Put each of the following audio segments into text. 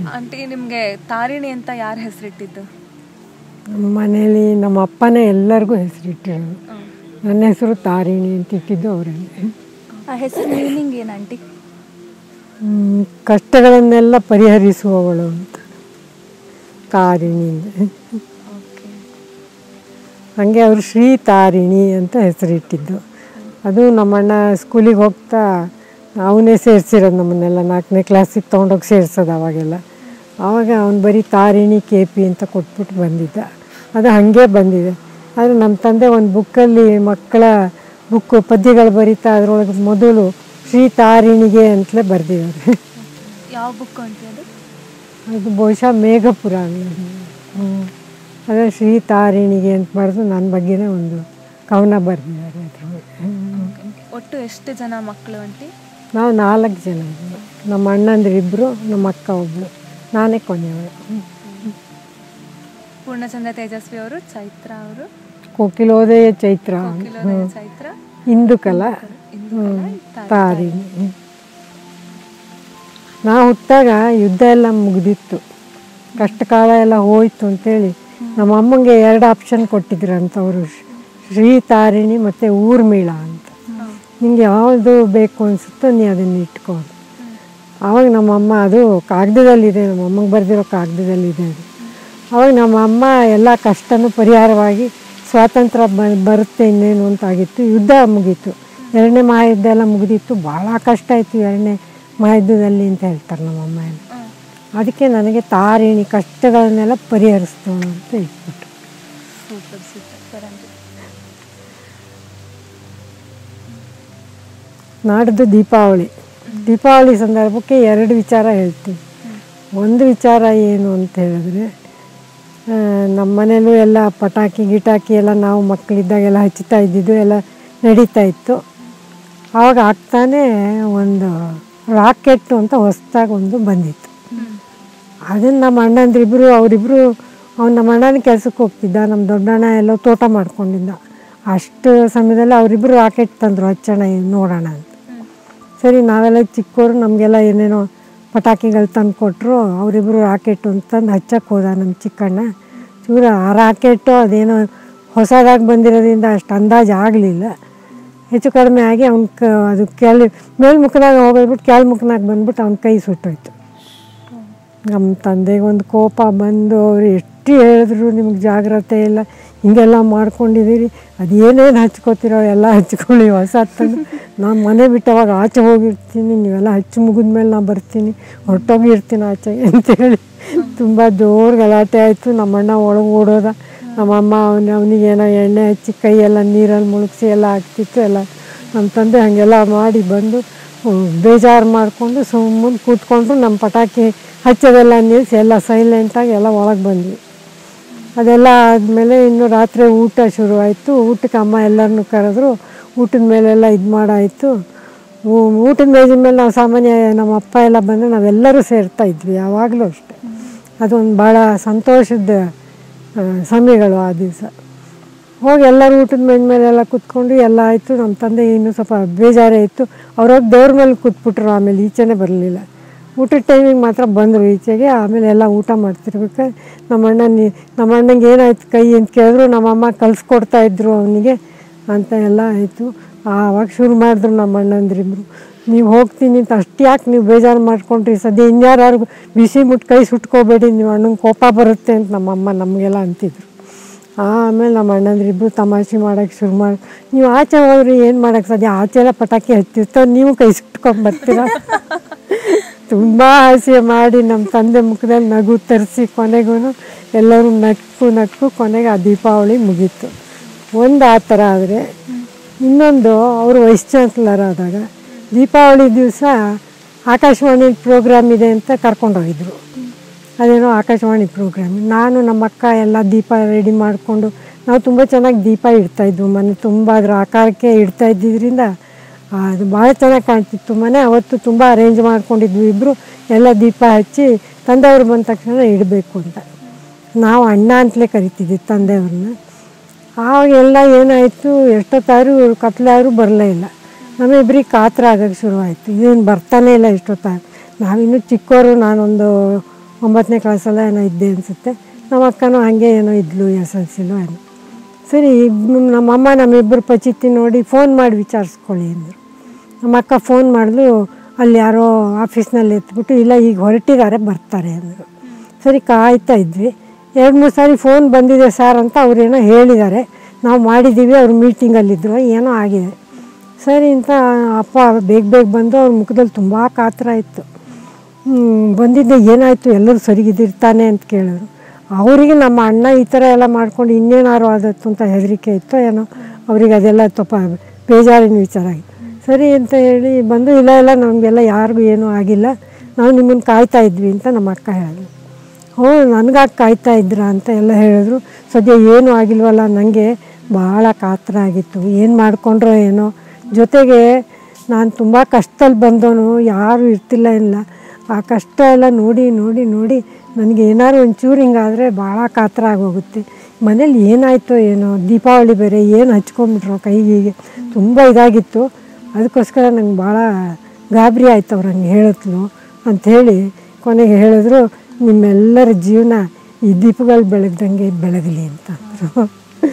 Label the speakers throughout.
Speaker 1: Aunty ನಿಮಗೆ ತಾರಿಣಿ ಅಂತ ಯಾರು ಹೆಸರಿಟ್ಟಿದ್ದು
Speaker 2: ನಮ್ಮ ಮನೇಲಿ ನಮ್ಮ ಅಪ್ಪನೇ ಎಲ್ಲರಿಗೂ ಹೆಸರಿಟ್ಟಿರೋದು ನನ್ನ ಹೆಸರು ತಾರಿಣಿ ಅಂತ ಇಟ್ಟಿದ್ದು ಅವರೇ
Speaker 3: ಆ ಹೆಸರು ಮೀನಿಂಗ್ ಏನು ಆಂಟಿ
Speaker 2: ಕಷ್ಟಗಳನ್ನೆಲ್ಲ ಪರಿಹರಿಸುವವಳು ಅಂತ ತಾರಿಣಿ
Speaker 1: ಓಕೆ
Speaker 2: ಹಾಗೆ ಅವರು ಶ್ರೀ ತಾರಿಣಿ ಅಂತ ಹೆಸರಿಟ್ಟಿದ್ದು ಅದು ನಮ್ಮಣ್ಣ ಸ್ಕೂಲಿಗೆ ಹೋಗ್ತಾ ಅವನೇ ಸೇರಿಸಿರೋದು ನಮ್ಮನ್ನೆಲ್ಲ ನಾಲ್ಕನೇ ಕ್ಲಾಸಿಗೆ ತೊಗೊಂಡೋಗಿ ಸೇರಿಸೋದು ಅವಾಗೆಲ್ಲ ಆವಾಗ ಅವನು ಬರೀ ತಾರಿಣಿ ಕೆ ಪಿ ಅಂತ ಕೊಟ್ಬಿಟ್ಟು ಬಂದಿದ್ದ ಅದು ಹಾಗೆ ಬಂದಿದೆ ಆದರೆ ನಮ್ಮ ತಂದೆ ಒಂದು ಬುಕ್ಕಲ್ಲಿ ಮಕ್ಕಳ ಬುಕ್ಕು ಪದ್ಯಗಳು ಬರೀತಾ ಅದರೊಳಗೆ ಮೊದಲು ಶ್ರೀ ತಾರಿಣಿಗೆ ಅಂತಲೇ ಬರೆದಿದ್ದಾರೆ
Speaker 1: ಯಾವ ಬುಕ್ ಆಂಟಿ ಅದು
Speaker 2: ಅದು ಬಹುಶಃ ಮೇಘಪುರಾಣ ಹ್ಞೂ ಅದೇ ಶ್ರೀ ತಾರಿಣಿಗೆ ಅಂತ ಬರೆದು ನನ್ನ ಬಗ್ಗೆನೇ ಒಂದು ಕವನ ಬರೆದಿದ್ದಾರೆ ಅದ್ರೊಳಗೆ
Speaker 1: ಒಟ್ಟು ಎಷ್ಟು ಜನ ಮಕ್ಕಳು ಆಂಟಿ
Speaker 2: ನಾವು ನಾಲ್ಕು ಜನ ಇದ್ವಿ ನಮ್ಮ ಅಣ್ಣಂದ್ರು ಇಬ್ಬರು ನಮ್ಮ ಅಕ್ಕ ಒಬ್ಬಳು ನಾನೇ ಕೊನೆಯವಳು
Speaker 1: ಪೂರ್ಣಚಂದ್ರ ತೇಜಸ್ವಿ ಅವರು ಚೈತ್ರ ಅವರು
Speaker 2: ಕೋಕಿಲೋದಯ ಚೈತ್ರ
Speaker 1: ಕೋಕಿಲೋದಯ ಚೈತ್ರ
Speaker 2: ಇಂದುಕಲ
Speaker 1: ಇಂದುಕಲ,
Speaker 2: ತಾರಿಣಿ ಹ್ಮ್. ನಾ ಹುಟ್ಟಾಗ ಯುದ್ಧ ಎಲ್ಲ ಮುಗ್ದಿತ್ತು ಕಷ್ಟಕಾಲ ಎಲ್ಲ ಹೋಯ್ತು ಅಂತೇಳಿ ನಮ್ಮ ಅಮ್ಮಂಗೆ ಎರಡು ಆಪ್ಷನ್ ಕೊಟ್ಟಿದ್ರು ಅಂತ ಅವರು ಶ್ರೀ ತಾರಿಣಿ ಮತ್ತು ಊರ್ಮಿಳ ಅಂತ ನಿಂಗೆ ಯಾವುದು ಬೇಕು ಅನಿಸುತ್ತೋ ನೀ ಅದನ್ನು ಇಟ್ಕೊ ಅಂತ. ಆವಾಗ ನಮ್ಮಮ್ಮ ಅದು ಕಾಗದದಲ್ಲಿದೆ ನಮ್ಮ ಅಮ್ಮಂಗೆ ಬರೆದಿರೋ ಕಾಗದದಲ್ಲಿದೆ ಅದು ಆವಾಗ ನಮ್ಮ ಅಮ್ಮ ಎಲ್ಲ ಕಷ್ಟನೂ ಪರಿಹಾರವಾಗಿ ಸ್ವಾತಂತ್ರ್ಯ ಬ ಬರುತ್ತೆ ಇನ್ನೇನು ಅಂತಾಗಿತ್ತು ಯುದ್ಧ ಮುಗೀತು ಎರಡನೇ ಮಹಾಯುದ್ಧ ಎಲ್ಲ ಮುಗಿದಿತ್ತು ಭಾಳ ಕಷ್ಟ ಆಯಿತು ಎರಡನೇ ಮಹಾಯುದ್ಧದಲ್ಲಿ ಅಂತ ಹೇಳ್ತಾರೆ ನಮ್ಮಮ್ಮ ಎಲ್ಲ ಅದಕ್ಕೆ ನನಗೆ ತಾರಿಣಿ ಕಷ್ಟಗಳನ್ನೆಲ್ಲ ಪರಿಹರಿಸ್ತೋಣ ಅಂತ ಇಟ್ಬಿಟ್ಟು
Speaker 1: ಸೂಪರ್ ಸೂಪರ್ ಆಂಟಿ
Speaker 2: ನಾಡ್ದು ದೀಪಾವಳಿ ದೀಪಾವಳಿ ಸಂದರ್ಭಕ್ಕೆ ಎರಡು ವಿಚಾರ ಹೇಳ್ತೀನಿ ಒಂದು ವಿಚಾರ ಏನು ಅಂತ ಹೇಳಿದ್ರೆ ಆ, ನಮ್ಮ ಮನೇಲೂ ಎಲ್ಲ ಪಟಾಕಿ ಗಿಟಾಕಿ ಎಲ್ಲ ನಾವು ಮಕ್ಕಳಿದ್ದಾಗೆಲ್ಲ ಹಚ್ಚುತ್ತಾ ಇದ್ದಿದ್ದು ಎಲ್ಲ ನಡೀತಾ ಇತ್ತು ಆವಾಗ ಆಗ್ತಾನೆ ಒಂದು ರಾಕೆಟ್ಟು ಅಂತ ಹೊಸ್ದಾಗಿ ಒಂದು ಬಂದಿತ್ತು ಅದನ್ನು ನಮ್ಮ ಅಣ್ಣಂದ್ರಿಬ್ರು ಅವರಿಬ್ಬರು ಅವ್ನು ನಮ್ಮ ಅಣ್ಣನ ಕೆಲ್ಸಕ್ಕೆ ಹೋಗ್ತಿದ್ದ ನಮ್ಮ ದೊಡ್ಡಣ್ಣ ಎಲ್ಲೋ ತೋಟ ಮಾಡ್ಕೊಂಡಿದ್ದ ಅಷ್ಟು ಸಮಯದಲ್ಲಿ ಅವರಿಬ್ಬರು ರಾಕೆಟ್ ತಂದರು ಹಚ್ಚೋಣ ಇದ್ ನೋಡೋಣ ಅಂತ ಸರಿ ನಾವೆಲ್ಲ ಚಿಕ್ಕವರು ನಮಗೆಲ್ಲ ಏನೇನೋ ಪಟಾಕಿಗಳು ತಂದು ಕೊಟ್ಟರು ಅವರಿಬ್ಬರು ರಾಕೆಟ್ ಅಂತಂದು ಹಚ್ಚಕ್ಕೆ ಹೋದ ನಮ್ಮ ಚಿಕ್ಕಣ್ಣ ಚೂರ ಆ ರಾಕೆಟು ಅದೇನೋ ಹೊಸದಾಗಿ ಬಂದಿರೋದ್ರಿಂದ ಅಷ್ಟು ಅಂದಾಜು ಆಗಲಿಲ್ಲ ಹೆಚ್ಚು ಕಡಿಮೆ ಆಗಿ ಅವ್ನ ಕ ಅದು ಕೆಳ ಮೇಲ್ಮುಖನಾಗ ಹೋಗೋದ್ಬಿಟ್ಟು ಕೆಳಮುಖನಾಗ ಬಂದ್ಬಿಟ್ಟು ಅವ್ನ ಕೈ ಸುಟ್ಟೋಯ್ತು ನಮ್ಮ ತಂದೆಗೆ ಒಂದು ಕೋಪ ಬಂದು ಅವ್ರು ಎಷ್ಟು ಹೇಳಿದ್ರು ನಿಮ್ಗೆ ಜಾಗ್ರತೆ ಇಲ್ಲ ಹಿಂಗೆಲ್ಲ ಮಾಡ್ಕೊಂಡಿದ್ದೀರಿ ಅದು ಏನೇನು ಹಚ್ಕೋತಿರೋ ಎಲ್ಲ ಹಚ್ಕೊಳ್ಳಿ ಹೊಸ ತಂದು ನಾನು ಮನೆ ಬಿಟ್ಟವಾಗ ಆಚೆ ಹೋಗಿರ್ತೀನಿ ನೀವೆಲ್ಲ ಹಚ್ಚಿ ಮುಗಿದ್ಮೇಲೆ ನಾನು ಬರ್ತೀನಿ ಹೊರಟೋಗಿರ್ತೀನಿ ಆಚೆಗೆ ಅಂತೇಳಿ ತುಂಬ ಜೋರು ಗಲಾಟೆ ಆಯಿತು ನಮ್ಮಣ್ಣ ಒಳಗೆ ಓಡೋದ ನಮ್ಮಮ್ಮ ಅವನ ಅವನಿಗೆ ಏನೋ ಎಣ್ಣೆ ಹಚ್ಚಿ ಕೈಯೆಲ್ಲ ನೀರಲ್ಲಿ ಮುಳುಗಿಸಿ ಎಲ್ಲ ಆಗ್ತಿತ್ತು ಎಲ್ಲ ನಮ್ಮ ತಂದೆ ಹಾಗೆಲ್ಲ ಮಾಡಿ ಬಂದು ಹ್ಮ್, ಬೇಜಾರು ಮಾಡಿಕೊಂಡು ಸುಮ್ಮನೆ ಕೂತ್ಕೊಂಡ್ರು ನಮ್ಮ ಪಟಾಕಿ ಹಚ್ಚೋದೆಲ್ಲ ನಿಲ್ಲಿಸಿ ಎಲ್ಲ ಸೈಲೆಂಟಾಗಿ ಎಲ್ಲ ಒಳಗೆ ಬಂದ್ವಿ ಅದೆಲ್ಲ ಆದಮೇಲೆ ಇನ್ನು ರಾತ್ರಿ ಊಟ ಶುರುವಾಯಿತು ಊಟಕ್ಕೆ ಅಮ್ಮ ಎಲ್ಲರನ್ನೂ ಕರೆದ್ರು ಊಟದ ಮೇಲೆಲ್ಲ ಇದು ಮಾಡಾಯಿತು ಊ- ಊಟದ ಮೇಜಿನ ಮೇಲೆ ನಾವು ಸಾಮಾನ್ಯ ನಮ್ಮ ಅಪ್ಪ ಎಲ್ಲ ಬಂದರೆ ನಾವೆಲ್ಲರೂ ಸೇರ್ತಾ ಇದ್ವಿ ಯಾವಾಗಲೂ ಅಷ್ಟೆ ಅದೊಂದು ಭಾಳ ಸಂತೋಷದ ಆ, ಸಮಯಗಳು ಆ ದಿವಸ ಹೋಗಿ ಎಲ್ಲರೂ ಊಟದ ಮೇಜ್ ಮೇಲೆಲ್ಲ ಕೂತ್ಕೊಂಡು ಎಲ್ಲ ಆಯಿತು ನಮ್ಮ ತಂದೆ ಇನ್ನೂ ಸ್ವಲ್ಪ ಬೇಜಾರೇ ಇತ್ತು ಅವ್ರೋಗಿ ದೇವ್ರ ಮೇಲೆ ಕೂತ್ಬಿಟ್ರು ಆಮೇಲೆ ಈಚೆನೇ ಬರಲಿಲ್ಲ ಊಟದ ಟೈಮಿಗೆ ಮಾತ್ರ ಬಂದರು ಈಚೆಗೆ ಆಮೇಲೆ ಎಲ್ಲ ಊಟ ಮಾಡ್ತಿರ್ಬೇಕಾದ್ರೆ ನಮ್ಮ ಅಣ್ಣ ನೀ ನಮ್ಮ ಅಣ್ಣಂಗೆ ಏನಾಯ್ತು ಕೈ ಅಂತ ಕೇಳಿದ್ರು ನಮ್ಮಮ್ಮ ಕಲಿಸ್ಕೊಡ್ತಾ ಇದ್ರು ಅವನಿಗೆ ಅಂತ ಎಲ್ಲ ಆಯಿತು ಆವಾಗ ಶುರು ಮಾಡಿದ್ರು ನಮ್ಮ ಅಣ್ಣಂದ್ರಿಬ್ರು ನೀವು ಹೋಗ್ತೀನಿ ಅಂತ ಅಷ್ಟು ಯಾಕೆ ನೀವು ಬೇಜಾರು ಮಾಡ್ಕೊಂಡ್ರಿ ಸದ್ಯ ಇನ್ಯಾರಿಗೂ ಬಿಸಿ ಮುಟ್ಟು ಕೈ ಸುಟ್ಕೋಬೇಡಿ ನೀವು ಅಣ್ಣಂಗೆ ಕೋಪ ಬರುತ್ತೆ ಅಂತ ನಮ್ಮಮ್ಮ ನಮಗೆಲ್ಲ ಅಂತಿದ್ರು ಆಮೇಲೆ ನಮ್ಮ ಅಣ್ಣಂದ್ರಿಬ್ರು ತಮಾಷೆ ಮಾಡೋಕ್ಕೆ ಶುರು ಮಾಡಿ ನೀವು ಆಚೆ ಹೋಗ್ರಿ ಏನು ಮಾಡೋಕ್ಕೆ ಸಾಧ್ಯ ಆಚೆ ಎಲ್ಲ ಪಟಾಕಿ ಹಚ್ಚಿರ್ತಾವೆ ನೀವು ಕೈ ಸುಟ್ಕೊಂಡ್ಬರ್ತೀರಾ ತುಂಬ ಹಾಸ್ಯ ಮಾಡಿ ನಮ್ಮ ತಂದೆ ಮುಖದಲ್ಲಿ ನಗು ತರಿಸಿ ಕೊನೆಗೂ ಎಲ್ಲರೂ ನಕ್ಕು ನಕ್ಕು ಕೊನೆಗೆ ಆ ದೀಪಾವಳಿ ಮುಗೀತು ಒಂದು ಆ ಥರ ಆದರೆ ಇನ್ನೊಂದು ಅವರು ವೈಸ್ ಚಾನ್ಸಲರ್ ಆದಾಗ ದೀಪಾವಳಿ ದಿವಸ ಆಕಾಶವಾಣಿ ಪ್ರೋಗ್ರಾಮ್ ಇದೆ ಅಂತ ಕರ್ಕೊಂಡೋಗಿದ್ರು ಅದೇನೋ ಆಕಾಶವಾಣಿ ಪ್ರೋಗ್ರಾಮ್ ನಾನು ನಮ್ಮ ಅಕ್ಕ ಎಲ್ಲ ದೀಪ ರೆಡಿ ಮಾಡಿಕೊಂಡು ನಾವು ತುಂಬ ಚೆನ್ನಾಗಿ ದೀಪ ಇಡ್ತಾಯಿದ್ವು ಮನೆ ತುಂಬ ಅದರ ಆಕಾರಕ್ಕೆ ಇಡ್ತಾ ಇದ್ದಿದ್ದರಿಂದ ಅದು ಭಾಳ ಚೆನ್ನಾಗಿ ಕಾಣ್ತಿತ್ತು ಮನೆ ಅವತ್ತು ತುಂಬ ಅರೇಂಜ್ ಮಾಡ್ಕೊಂಡಿದ್ವಿ ಇಬ್ಬರು ಎಲ್ಲ ದೀಪ ಹಚ್ಚಿ ತಂದೆಯವರು ಬಂದ ತಕ್ಷಣ ಇಡಬೇಕು ಅಂತ ನಾವು ಅಣ್ಣ ಅಂತಲೇ ಕರಿತಿದ್ವಿ ತಂದೆಯವ್ರನ್ನ ಆವಾಗ ಎಲ್ಲ ಏನಾಯಿತು ಎಷ್ಟೊತ್ತಾದ್ರೂ ಇವ್ರು ಕತ್ಲಾದ್ರೂ ಬರಲೇ ಇಲ್ಲ ನಮ್ಮಿಬ್ರಿಗೆ ಕಾತರ ಆಗೋಕ್ಕೆ ಶುರುವಾಯಿತು ಏನು ಬರ್ತಾನೆ ಇಲ್ಲ ಇಷ್ಟೊತ್ತಾಗ ನಾವಿನ್ನೂ ಚಿಕ್ಕವರು ನಾನೊಂದು ಒಂಬತ್ತನೇ ಕ್ಲಾಸಲ್ಲ ಏನೋ ಇದ್ದೆ ಅನಿಸುತ್ತೆ ನಮ್ಮ ಅಕ್ಕನೂ ಹಾಗೆ ಏನೋ ಇದ್ಲು ಎಸ್ ಎಲ್ ಸಿಲೋ ಏನೋ ಸರಿ ಇಬ್ರು- ನಮ್ಮಮ್ಮ ನಮ್ಮಿಬ್ಬರು ಪಚಿತಿ ನೋಡಿ ಫೋನ್ ಮಾಡಿ ವಿಚಾರಿಸ್ಕೊಳ್ಳಿ ಅಂದರು ನಮ್ಮ ಅಕ್ಕ ಫೋನ್ ಮಾಡಿದ್ಲು ಅಲ್ಲಿ ಯಾರೋ ಆಫೀಸ್ನಲ್ಲಿ ಎತ್ಬಿಟ್ಟು ಇಲ್ಲ ಈಗ ಹೊರಟಿದ್ದಾರೆ ಬರ್ತಾರೆ ಅಂದರು ಸರಿ ಕಾಯ್ತಾ ಇದ್ವಿ ಎರಡು ಮೂರು ಸಾರಿ ಫೋನ್ ಬಂದಿದೆ ಸರ್ ಅಂತ ಅವ್ರೇನೋ ಹೇಳಿದ್ದಾರೆ ನಾವು ಮಾಡಿದ್ದೀವಿ ಅವ್ರು ಮೀಟಿಂಗಲ್ಲಿದ್ದರು ಏನೋ ಆಗಿದೆ ಸರಿ ಅಂತ ಅಪ್ಪ ಬೇಗ ಬೇಗ ಬಂದು ಅವ್ರ ಮುಖದಲ್ಲಿ ತುಂಬ ಕಾತರ ಇತ್ತು ಹ್ಮ್, ಬಂದಿದ್ದೆ ಏನಾಯಿತು ಎಲ್ಲರೂ ಸರಿಗಿದ್ದಿರ್ತಾನೆ ಅಂತ ಕೇಳಿದ್ರು ಅವರಿಗೆ ನಮ್ಮ ಅಣ್ಣ ಈ ಥರ ಎಲ್ಲ ಮಾಡ್ಕೊಂಡು ಇನ್ನೇನಾರು ಆದತ್ತು ಅಂತ ಹೆದರಿಕೆ ಇತ್ತು ಏನೋ ಅವ್ರಿಗೆ ಅದೆಲ್ಲ ತಪ್ಪ ಬೇಜಾರಿನ ವಿಚಾರ ಆಗಿ ಸರಿ ಅಂತ ಹೇಳಿ ಬಂದು ಇಲ್ಲ ಇಲ್ಲ ನಮಗೆಲ್ಲ ಯಾರಿಗೂ ಏನೂ ಆಗಿಲ್ಲ ನಾವು ನಿಮ್ಮನ್ನು ಕಾಯ್ತಾ ಇದ್ವಿ ಅಂತ ನಮ್ಮ ಅಕ್ಕ ಹೇಳಿದ್ರು ಹ್ಞೂ ನನಗಾಗಿ ಕಾಯ್ತಾ ಇದ್ರಾ ಅಂತ ಎಲ್ಲ ಹೇಳಿದ್ರು ಸದ್ಯ ಏನೂ ಆಗಿಲ್ವಲ್ಲ ನನಗೆ ಭಾಳ ಕಾತರ ಆಗಿತ್ತು ಏನು ಮಾಡ್ಕೊಂಡ್ರೋ ಏನೋ ಜೊತೆಗೆ ನಾನು ತುಂಬ ಕಷ್ಟದಲ್ಲಿ ಬಂದವನು ಯಾರೂ ಇರ್ತಿಲ್ಲ ಇಲ್ಲ ಆ ಕಷ್ಟ ಎಲ್ಲ ನೋಡಿ ನೋಡಿ ನೋಡಿ ನನಗೆ ಏನಾದ್ರು ಒಂಚೂರು ಹಿಂಗಾದರೆ ಭಾಳ ಕಾತರ ಆಗೋಗುತ್ತೆ ಮನೇಲಿ ಏನಾಯ್ತೋ ಏನೋ ದೀಪಾವಳಿ ಬೇರೆ ಏನು ಹಚ್ಕೊಂಬಿಟ್ರೋ ಕೈಗೆ ತುಂಬ ಇದಾಗಿತ್ತು ಅದಕ್ಕೋಸ್ಕರ ನಂಗೆ ಭಾಳ ಗಾಬರಿ ಆಯ್ತು ಅವ್ರು ಹಂಗೆ ಹೇಳಿದ್ಲು ಅಂಥೇಳಿ ಕೊನೆಗೆ ಹೇಳಿದ್ರು ನಿಮ್ಮೆಲ್ಲರ ಜೀವನ ಈ ದೀಪಗಳು ಬೆಳಗ್ದಂಗೆ ಬೆಳಗಲಿ ಅಂತ ಅಂದರು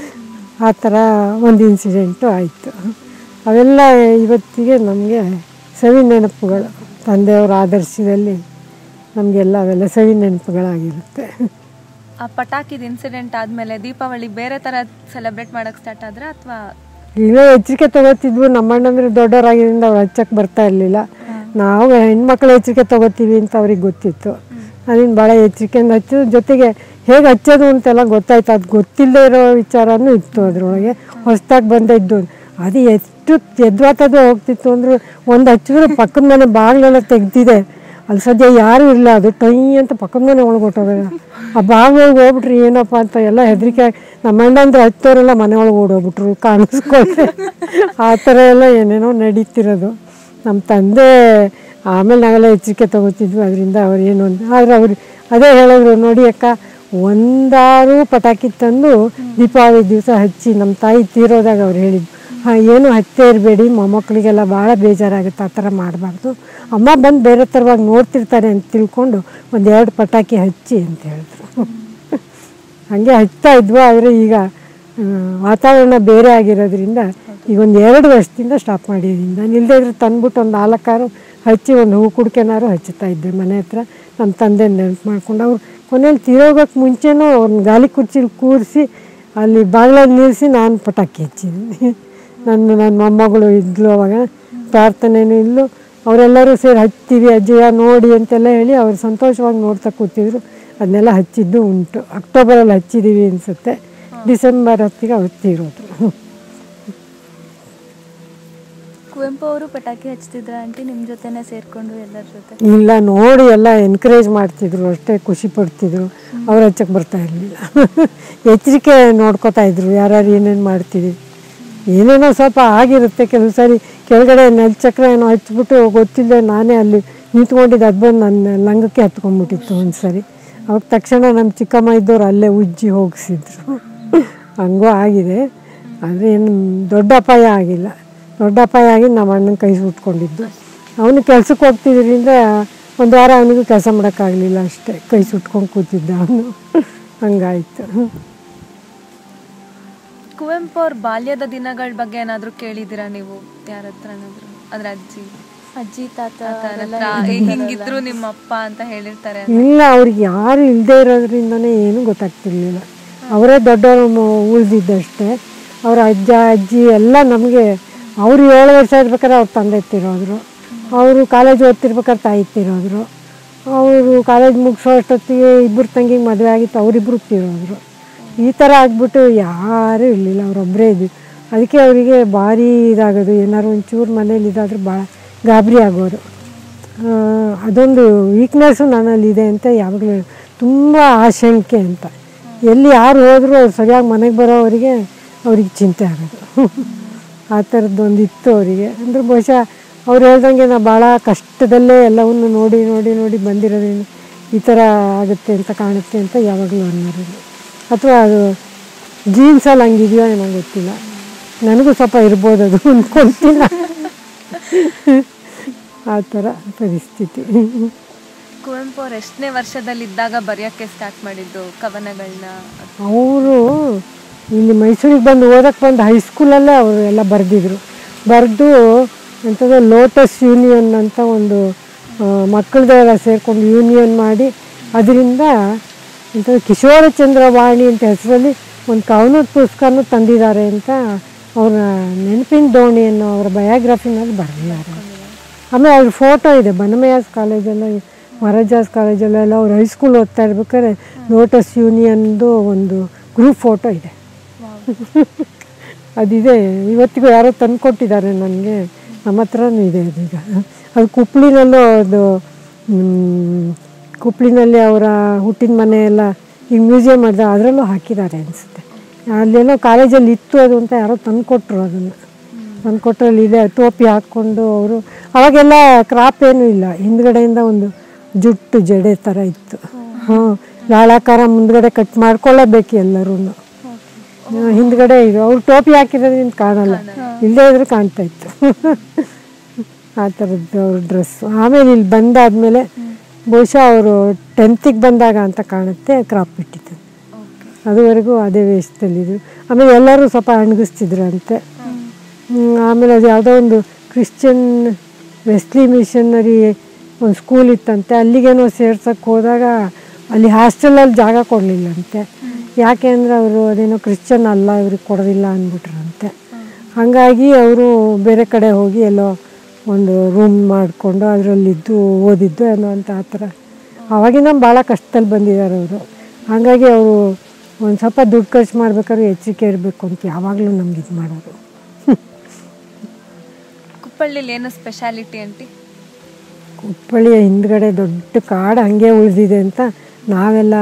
Speaker 2: ಆ ಥರ ಒಂದು ಇನ್ಸಿಡೆಂಟು ಆಯಿತು ಅವೆಲ್ಲ ಇವತ್ತಿಗೆ ನಮಗೆ ಸವಿ ನೆನಪುಗಳು ತಂದೆಯವರ ಆದರ್ಶದಲ್ಲಿ ನಮಗೆಲ್ಲ ಅವೆಲ್ಲ ಸವಿ ನೆನಪುಗಳಾಗಿರುತ್ತೆ
Speaker 1: ಆ ಪಟಾಕಿದ ಇನ್ಸಿಡೆಂಟ್ ಆದ್ಮೇಲೆ ದೀಪಾವಳಿ ಬೇರೆ ತರ ಸೆಲೆಬ್ರೇಟ್ ಮಾಡಕ್ ಸ್ಟಾರ್ಟ್ ಆದ್ರೆ ಅಥವಾ
Speaker 2: ಈಗ ಎಚ್ಚರಿಕೆ ತಗೋತಿದ್ವು ನಮ್ಮಣ್ಣಂದ್ರೆ ದೊಡ್ಡವರಾಗಿದ್ದರಿಂದ ಅವ್ರು ಹಚ್ಚಕ್ಕೆ ಬರ್ತಾ ಇರಲಿಲ್ಲ ನಾವು ಹೆಣ್ಮಕ್ಳು ಎಚ್ಚರಿಕೆ ತಗೋತೀವಿ ಅಂತ ಅವ್ರಿಗೆ ಗೊತ್ತಿತ್ತು ಅದನ್ನು ಭಾಳ ಎಚ್ಚರಿಕೆಯಿಂದ ಹಚ್ಚು ಜೊತೆಗೆ ಹೇಗೆ ಹಚ್ಚೋದು ಅಂತೆಲ್ಲ ಗೊತ್ತಾಯ್ತು ಅದು ಗೊತ್ತಿಲ್ಲದೆ ಇರೋ ವಿಚಾರನೂ ಇತ್ತು ಅದರೊಳಗೆ ಹೊಸ್ದಾಗಿ ಬಂದಿದ್ದು ಅದು ಎಷ್ಟು ಎದ್ವಾತದು ಹೋಗ್ತಿತ್ತು ಅಂದ್ರೆ ಒಂದು ಹಚ್ಚಿದ್ರೆ ಪಕ್ಕದ ಮನೆ ಬಾಗಿಲೆಲ್ಲ ತೆಗ್ದಿದೆ ಅಲ್ಲಿ ಸದ್ಯ ಯಾರೂ ಇಲ್ಲ ಅದು ಟೈ ಅಂತ ಪಕ್ಕದ ಮನೆ ಒಳಗೆ ಹೊಟ್ಟೋಗದ ಆ ಬಾಗಿಲೊಳಗೆ ಹೋಗ್ಬಿಟ್ರಿ ಏನಪ್ಪ ಅಂತ ಎಲ್ಲ ಹೆದರಿಕೆ ನಮ್ಮ ಅಣ್ಣ ಅಂದ್ರೆ ಹತ್ತೋರೆಲ್ಲ ಮನೆ ಒಳಗೆ ಓಡೋಗ್ಬಿಟ್ರು ಕಾಣಿಸ್ಕೊಂಡ್ರೆ ಆ ಥರ ಎಲ್ಲ ಏನೇನೋ ನಡೀತಿರೋದು ನಮ್ಮ ತಂದೆ ಆಮೇಲೆ ನಾವೆಲ್ಲ ಎಚ್ಚರಿಕೆ ತಗೋತಿದ್ವಿ ಅದರಿಂದ ಅವ್ರು ಏನು ಅಂತ ಆದರೆ ಅವ್ರು ಅದೇ ಹೇಳಿದ್ರು ನೋಡಿ ಅಕ್ಕ ಒಂದಾರು ಪಟಾಕಿ ತಂದು ದೀಪಾವಳಿ ದಿವಸ ಹಚ್ಚಿ ನಮ್ಮ ತಾಯಿ ತೀರೋದಾಗ ಅವ್ರು ಹೇಳಿದ್ದು ಹಾಂ ಏನು ಹಚ್ಚೇ ಇರಬೇಡಿ ಮೊಮ್ಮಕ್ಕಳಿಗೆಲ್ಲ ಭಾಳ ಬೇಜಾರಾಗುತ್ತೆ ಆ ಥರ ಮಾಡಬಾರ್ದು ಅಮ್ಮ ಬಂದು ಬೇರೆ ಥರವಾಗಿ ನೋಡ್ತಿರ್ತಾರೆ ಅಂತ ತಿಳ್ಕೊಂಡು ಒಂದೆರಡು ಪಟಾಕಿ ಹಚ್ಚಿ ಅಂತ ಹೇಳಿದ್ರು ಹಾಗೆ ಹಚ್ತಾ ಇದ್ವು ಆದರೆ ಈಗ ಆ, ವಾತಾವರಣ ಬೇರೆ ಆಗಿರೋದ್ರಿಂದ ಈಗ ಒಂದು ಎರಡು ವರ್ಷದಿಂದ ಸ್ಟಾಪ್ ಮಾಡಿದ್ರಿಂದ ನಿಲ್ಲದೆ ಇದ್ರೆ ತಂದ್ಬಿಟ್ಟು ಒಂದು ನಾಲ್ಕಾರು ಹಚ್ಚಿ ಒಂದು ಹೂ ಕುಡ್ಕೆನಾರು ಹಚ್ಚುತ್ತಾ ಇದ್ದೆ ಮನೆ ಹತ್ರ ನಮ್ಮ ತಂದೆ ನೆನಪು ಮಾಡ್ಕೊಂಡು ಅವ್ರು ಕೊನೆಯಲ್ಲಿ ತೀರೋಗೋಕ್ಕೆ ಮುಂಚೆನೂ ಅವ್ರನ್ನ ಗಾಲಿ ಕುರ್ಚಿಲಿ ಕೂರಿಸಿ ಅಲ್ಲಿ ಬಾಗಿಲಲ್ಲಿ ನಿಲ್ಲಿಸಿ ನಾನು ಪಟಾಕಿ ಹಚ್ಚಿದ್ದೀನಿ ನನ್ನ ನನ್ನ ಮೊಮ್ಮಗಳು ಇದ್ಲು ಅವಾಗ ಪ್ರಾರ್ಥನೆನೂ ಇಲ್ಲೂ ಅವರೆಲ್ಲರೂ ಸೇರಿ ಹಚ್ತೀವಿ ಅಜ್ಜಿಯ ನೋಡಿ ಅಂತೆಲ್ಲ ಹೇಳಿ ಅವ್ರು ಸಂತೋಷವಾಗಿ ನೋಡ್ತಾ ಕೂತಿದ್ರು ಅದನ್ನೆಲ್ಲ ಹಚ್ಚಿದ್ದು ಉಂಟು ಅಕ್ಟೋಬರಲ್ಲಿ ಹಚ್ಚಿದ್ದೀವಿ ಅನಿಸುತ್ತೆ ಡಿಸೆಂಬರ್ ಹೊತ್ತಿಗೆ ಅವ್ರು ತೀರೋದು
Speaker 3: ಕುವೆಂಪು ಅವರು ಪಟಾಕಿ ಹಚ್ತಿದ್ರ ಆಂಟಿ ನಿಮ್ಮ ಜೊತೆನೆ ಸೇರ್ಕೊಂಡು ಎಲ್ಲರ ಜೊತೆ
Speaker 2: ಇಲ್ಲ ನೋಡಿ ಎಲ್ಲ ಎನ್ಕರೇಜ್ ಮಾಡ್ತಿದ್ರು ಅಷ್ಟೇ ಖುಷಿ ಪಡ್ತಿದ್ರು ಅವ್ರು ಹಚ್ಚಕ್ಕೆ ಬರ್ತಾ ಇರಲಿಲ್ಲ ಎಚ್ಚರಿಕೆ ನೋಡ್ಕೋತಾ ಇದ್ರು ಯಾರ್ಯಾರು ಏನೇನು ಮಾಡ್ತೀವಿ ಏನೇನೋ ಸ್ವಲ್ಪ ಆಗಿರುತ್ತೆ ಕೆಲವು ಸಾರಿ ಕೆಳಗಡೆ ನೆಲಚಕ್ರ ಏನೋ ಹಚ್ಬಿಟ್ಟು ಗೊತ್ತಿಲ್ಲದೆ ನಾನೇ ಅಲ್ಲಿ ನಿಂತ್ಕೊಂಡಿದ್ದು ಅದು ಬಂದು ನನ್ನ ಲಂಗಕ್ಕೆ ಹತ್ಕೊಂಡ್ಬಿಟ್ಟಿತ್ತು ಒಂದು ಸರಿ ಅವಾಗ ತಕ್ಷಣ ನಮ್ಮ ಚಿಕ್ಕಮ್ಮ ಇದ್ದವ್ರು ಅಲ್ಲೇ ಉಜ್ಜಿ ಹೋಗಿಸಿದ್ರು ಹಂಗೂ ಆಗಿದೆ ಆದರೆ ಏನು ದೊಡ್ಡ ಅಪಾಯ ಆಗಿಲ್ಲ ದೊಡ್ಡ ಅಪಾಯ ಆಗಿ ನಮ್ಮ ಅಣ್ಣನ ಕೈ ಸುಟ್ಕೊಂಡಿದ್ದು ಅವನು ಕೆಲ್ಸಕ್ಕೆ ಹೋಗ್ತಿದ್ರಿಂದ ಒಂದು ವಾರ ಅವನಿಗೂ ಕೆಲಸ ಮಾಡೋಕ್ಕಾಗಲಿಲ್ಲ ಅಷ್ಟೇ ಕೈ ಸುಟ್ಕೊಂಡು ಕೂತಿದ್ದ ಅವನು ಹಂಗಾಯ್ತು
Speaker 1: ಕುವೆಂಪು ಅವ್ರ ಬಾಲ್ಯದ ದಿನಗಳ ಬಗ್ಗೆ ಏನಾದ್ರು ಕೇಳಿದಿರಾ ನೀವು ಯಾರ ಹತ್ರನಾದ್ರು ಅದ್ರ ಅಜ್ಜಿ
Speaker 3: ಅಜ್ಜಿ ತಾತ
Speaker 1: ತಾತನ
Speaker 3: ಅವರೆಲ್ಲ
Speaker 1: ಹತ್ರ "ಏ, ಹಿಂಗಿದ್ರು ನಿಮ್ಮ ಅಪ್ಪ ಅಂತ ಹೇಳಿರ್ತಾರೆ
Speaker 2: ಇಲ್ಲ ಅವ್ರಿಗೆ ಯಾರು ಇಲ್ಲದೆ ಇರೋದ್ರಿಂದನೇ ಏನೂ ಗೊತ್ತಾಗ್ತಿರ್ಲಿಲ್ಲ ಅವರೇ ದೊಡ್ಡವರು ಉಳಿದಿದ್ದಷ್ಟೇ ಅವರ ಅಜ್ಜ ಅಜ್ಜಿ ಎಲ್ಲ ನಮಗೆ ಅವರು ಏಳು ವರ್ಷ ಇರ್ಬೇಕಾದ್ರೆ ಅವ್ರ ತಂದೆ ತಿರೋದ್ರು ಅವರು ಕಾಲೇಜ್ ಓದ್ತಿರ್ಬೇಕಾದ್ರೆ ತಾಯಿ ತಿರೋದ್ರು ಅವರು ಕಾಲೇಜ್ ಮುಗಿಸೋ ಅಷ್ಟೊತ್ತಿಗೆ ಇಬ್ಬರು ತಂಗಿಗೆ ಮದುವೆ ಆಗಿತ್ತು ಅವರಿಬ್ಬರು ತೀರೋದ್ರು ಈ ಥರ ಆಗ್ಬಿಟ್ಟು ಯಾರೂ ಇರಲಿಲ್ಲ ಅವರೊಬ್ಬರೇ ಇದ್ವಿ ಅದಕ್ಕೆ ಅವರಿಗೆ ಭಾರಿ ಇದಾಗೋದು ಏನಾದ್ರು ಒಂಚೂರು ಮನೇಲಿ ಇದಾದ್ರೆ ಭಾಳ ಗಾಬರಿ ಆಗೋರು ಆ, ಅದೊಂದು ವೀಕ್ನೆಸ್ಸು ನನ್ನಲ್ಲಿದೆ ಅಂತ ಯಾವಾಗಲೂ ತುಂಬ ಆಶಂಕೆ ಅಂತ ಎಲ್ಲಿ ಯಾರು ಹೋದರೂ ಅವ್ರು ಸರಿಯಾಗಿ ಮನೆಗೆ ಬರೋವರಿಗೆ ಅವ್ರಿಗೆ ಚಿಂತೆ ಆಗೋದು ಆ ಥರದ್ದೊಂದು ಇತ್ತು ಅವರಿಗೆ ಅಂದರೆ ಬಹುಶಃ ಅವ್ರು ಹೇಳ್ದಂಗೆ ನಾ ಭಾಳ ಕಷ್ಟದಲ್ಲೇ ಎಲ್ಲವನ್ನು ನೋಡಿ ನೋಡಿ ನೋಡಿ ಬಂದಿರೋದ್ರಿಂದ ಈ ಥರ ಆಗುತ್ತೆ ಅಂತ ಕಾಣುತ್ತೆ ಅಂತ ಯಾವಾಗಲೂ ಅನ್ನೋರು ಅಥವಾ ಅದು ಜೀನ್ಸಲ್ಲಿ ಹಂಗಿದೆಯೋ ಏನೋ ಗೊತ್ತಿಲ್ಲ ನನಗೂ ಸ್ವಲ್ಪ ಇರ್ಬೋದು ಅದು ಅಂದ್ಕೊಳ್ತೀನಿ ಆ ಥರ ಪರಿಸ್ಥಿತಿ
Speaker 1: ಕುವೆಂಪು ಅವ್ರು ಎಷ್ಟನೇ ವರ್ಷದಲ್ಲಿದ್ದಾಗ ಬರೆಯೋಕ್ಕೆ ಸ್ಟಾರ್ಟ್ ಮಾಡಿದ್ದು ಕವನಗಳನ್ನ
Speaker 2: ಅವರು ಇಲ್ಲಿ ಮೈಸೂರಿಗೆ ಬಂದು ಓದಕ್ಕೆ ಬಂದು ಹೈಸ್ಕೂಲಲ್ಲೇ ಅವರು ಎಲ್ಲ ಬರೆದಿದ್ರು ಬರೆದು ಎಂಥದ್ದು ಲೋಟಸ್ ಯೂನಿಯನ್ ಅಂತ ಒಂದು ಆ, ಮಕ್ಕಳದೆಲ್ಲ ಸೇರಿಕೊಂಡು ಯೂನಿಯನ್ ಮಾಡಿ ಅದರಿಂದ ಎಂಥದ್ದು ಕಿಶೋರಚಂದ್ರ ವಾಣಿ ಅಂತ ಹೆಸರಲ್ಲಿ ಒಂದು ಕವನದ ಪುಸ್ತಕನೂ ತಂದಿದ್ದಾರೆ ಅಂತ ಅವರ ನೆನಪಿನ ದೋಣಿ ಅನ್ನೋ ಅವರ ಬಯೋಗ್ರಫಿನಲ್ಲಿ ಬರೆದಿದ್ದಾರೆ ಆಮೇಲೆ ಅವ್ರ ಫೋಟೋ ಇದೆ ಬನಮಯಾಸ್ ಕಾಲೇಜಲ್ಲ ಮಹಾರಾಜಾಸ್ ಕಾಲೇಜಲ್ಲೆಲ್ಲ ಅವ್ರು ಹೈಸ್ಕೂಲ್ ಓದ್ತಾ ಇರ್ಬೇಕಾದ್ರೆ ಲೋಟಸ್ ಯೂನಿಯನ್ದು ಒಂದು ಗ್ರೂಪ್ ಫೋಟೋ ಇದೆ ಅದಿದೆ ಇವತ್ತಿಗೂ ಯಾರೋ ತಂದು ಕೊಟ್ಟಿದ್ದಾರೆ ನನಗೆ ನಮ್ಮ ಹತ್ರನೂ ಇದೆ ಅದೀಗ ಅದು ಕುಪ್ಳಿನಲ್ಲೂ ಅದು ಮ್, ಕುಪ್ಳಿನಲ್ಲಿ ಅವರ ಹುಟ್ಟಿದ ಮನೆ ಎಲ್ಲ ಈಗ ಮ್ಯೂಸಿಯಂ ಮಾಡಿದ ಅದರಲ್ಲೂ ಹಾಕಿದ್ದಾರೆ ಅನಿಸುತ್ತೆ ಅಲ್ಲೆಲ್ಲೋ ಕಾಲೇಜಲ್ಲಿ ಇತ್ತು ಅದು ಅಂತ ಯಾರೋ ತಂದು ಕೊಟ್ಟರು ಅದನ್ನು ತಂದು ಕೊಟ್ಟರಲ್ಲಿ ಇದೆ ಟೋಪಿ ಹಾಕ್ಕೊಂಡು ಅವರು ಅವಾಗೆಲ್ಲ ಕ್ರಾಪ್ ಏನೂ ಇಲ್ಲ ಹಿಂದ್ಗಡೆಯಿಂದ ಒಂದು ಜುಟ್ಟು ಜಡೆ ಥರ ಇತ್ತು ಹಾಂ ಲಾಳಾಕಾರ ಮುಂದ್ಗಡೆ ಕಟ್ ಮಾಡ್ಕೊಳ್ಳೇಬೇಕು ಎಲ್ಲರೂ ಹಿಂದ್ಗಡೆ ಇದು ಅವ್ರು ಟೋಪಿ ಹಾಕಿರೋದ್ರಿಂದ ಕಾಣಲ್ಲ ಇಲ್ಲದೇ ಇದ್ರೆ ಕಾಣ್ತಾ ಇತ್ತು ಆ ಥರದ್ದು ಅವ್ರ ಡ್ರೆಸ್ಸು ಆಮೇಲೆ ಇಲ್ಲಿ ಬಂದಾದ್ಮೇಲೆ ಬಹುಶಃ ಅವರು ಟೆಂತಿಗೆ ಬಂದಾಗ ಅಂತ ಕಾಣುತ್ತೆ ಕ್ರಾಪ್ ಬಿಟ್ಟಿತ್ತು ಅದುವರೆಗೂ ಅದೇ ವೇಷದಲ್ಲಿದ್ರು ಆಮೇಲೆ ಎಲ್ಲರೂ ಸ್ವಲ್ಪ ಅಣಗಿಸ್ತಿದ್ರಂತೆ ಹ್ಮ್, ಆಮೇಲೆ ಅದು ಯಾವುದೋ ಒಂದು ಕ್ರಿಶ್ಚಿಯನ್ ವೆಸ್ಲಿ ಮಿಷನರಿ ಒಂದು ಸ್ಕೂಲ್ ಇತ್ತಂತೆ ಅಲ್ಲಿಗೇನೋ ಸೇರ್ಸಕ್ಕೆ ಹೋದಾಗ ಅಲ್ಲಿ ಹಾಸ್ಟೆಲಲ್ಲಿ ಜಾಗ ಕೊಡಲಿಲ್ಲಂತೆ ಯಾಕೆ ಅಂದರೆ ಅವರು ಅದೇನೋ ಕ್ರಿಶ್ಚಿಯನ್ ಅಲ್ಲ ಇವ್ರಿಗೆ ಕೊಡೋದಿಲ್ಲ ಅಂದ್ಬಿಟ್ರಂತೆ ಹಾಗಾಗಿ ಅವರು ಬೇರೆ ಕಡೆ ಹೋಗಿ ಎಲ್ಲೋ ಒಂದು ರೂಮ್ ಮಾಡಿಕೊಂಡು ಅದರಲ್ಲಿದ್ದು ಓದಿದ್ದು ಅನ್ನೋ ಅಂತ ಆ ಥರ ಅವಾಗಿನ ಭಾಳ ಕಷ್ಟದಲ್ಲಿ ಬಂದಿದ್ದಾರೆ ಅವರು ಹಾಗಾಗಿ ಅವರು ಒಂದು ಸ್ವಲ್ಪ ದುಡ್ಡು ಖರ್ಚು ಮಾಡ್ಬೇಕಾದ್ರೆ ಎಚ್ಚರಿಕೆ ಇರಬೇಕು ಅಂತ ಯಾವಾಗಲೂ ನಮ್ಗೆ ಇದು ಮಾಡೋರು
Speaker 1: ಕುಪ್ಪಳ್ಳಿಲಿ ಏನು ಸ್ಪೆಷಾಲಿಟಿ ಆಂಟಿ
Speaker 2: ಕುಪ್ಪಳಿಯ ಹಿಂದ್ಗಡೆ ದೊಡ್ಡ ಕಾಡು ಹಂಗೆ ಉಳಿದಿದೆ ಅಂತ ನಾವೆಲ್ಲ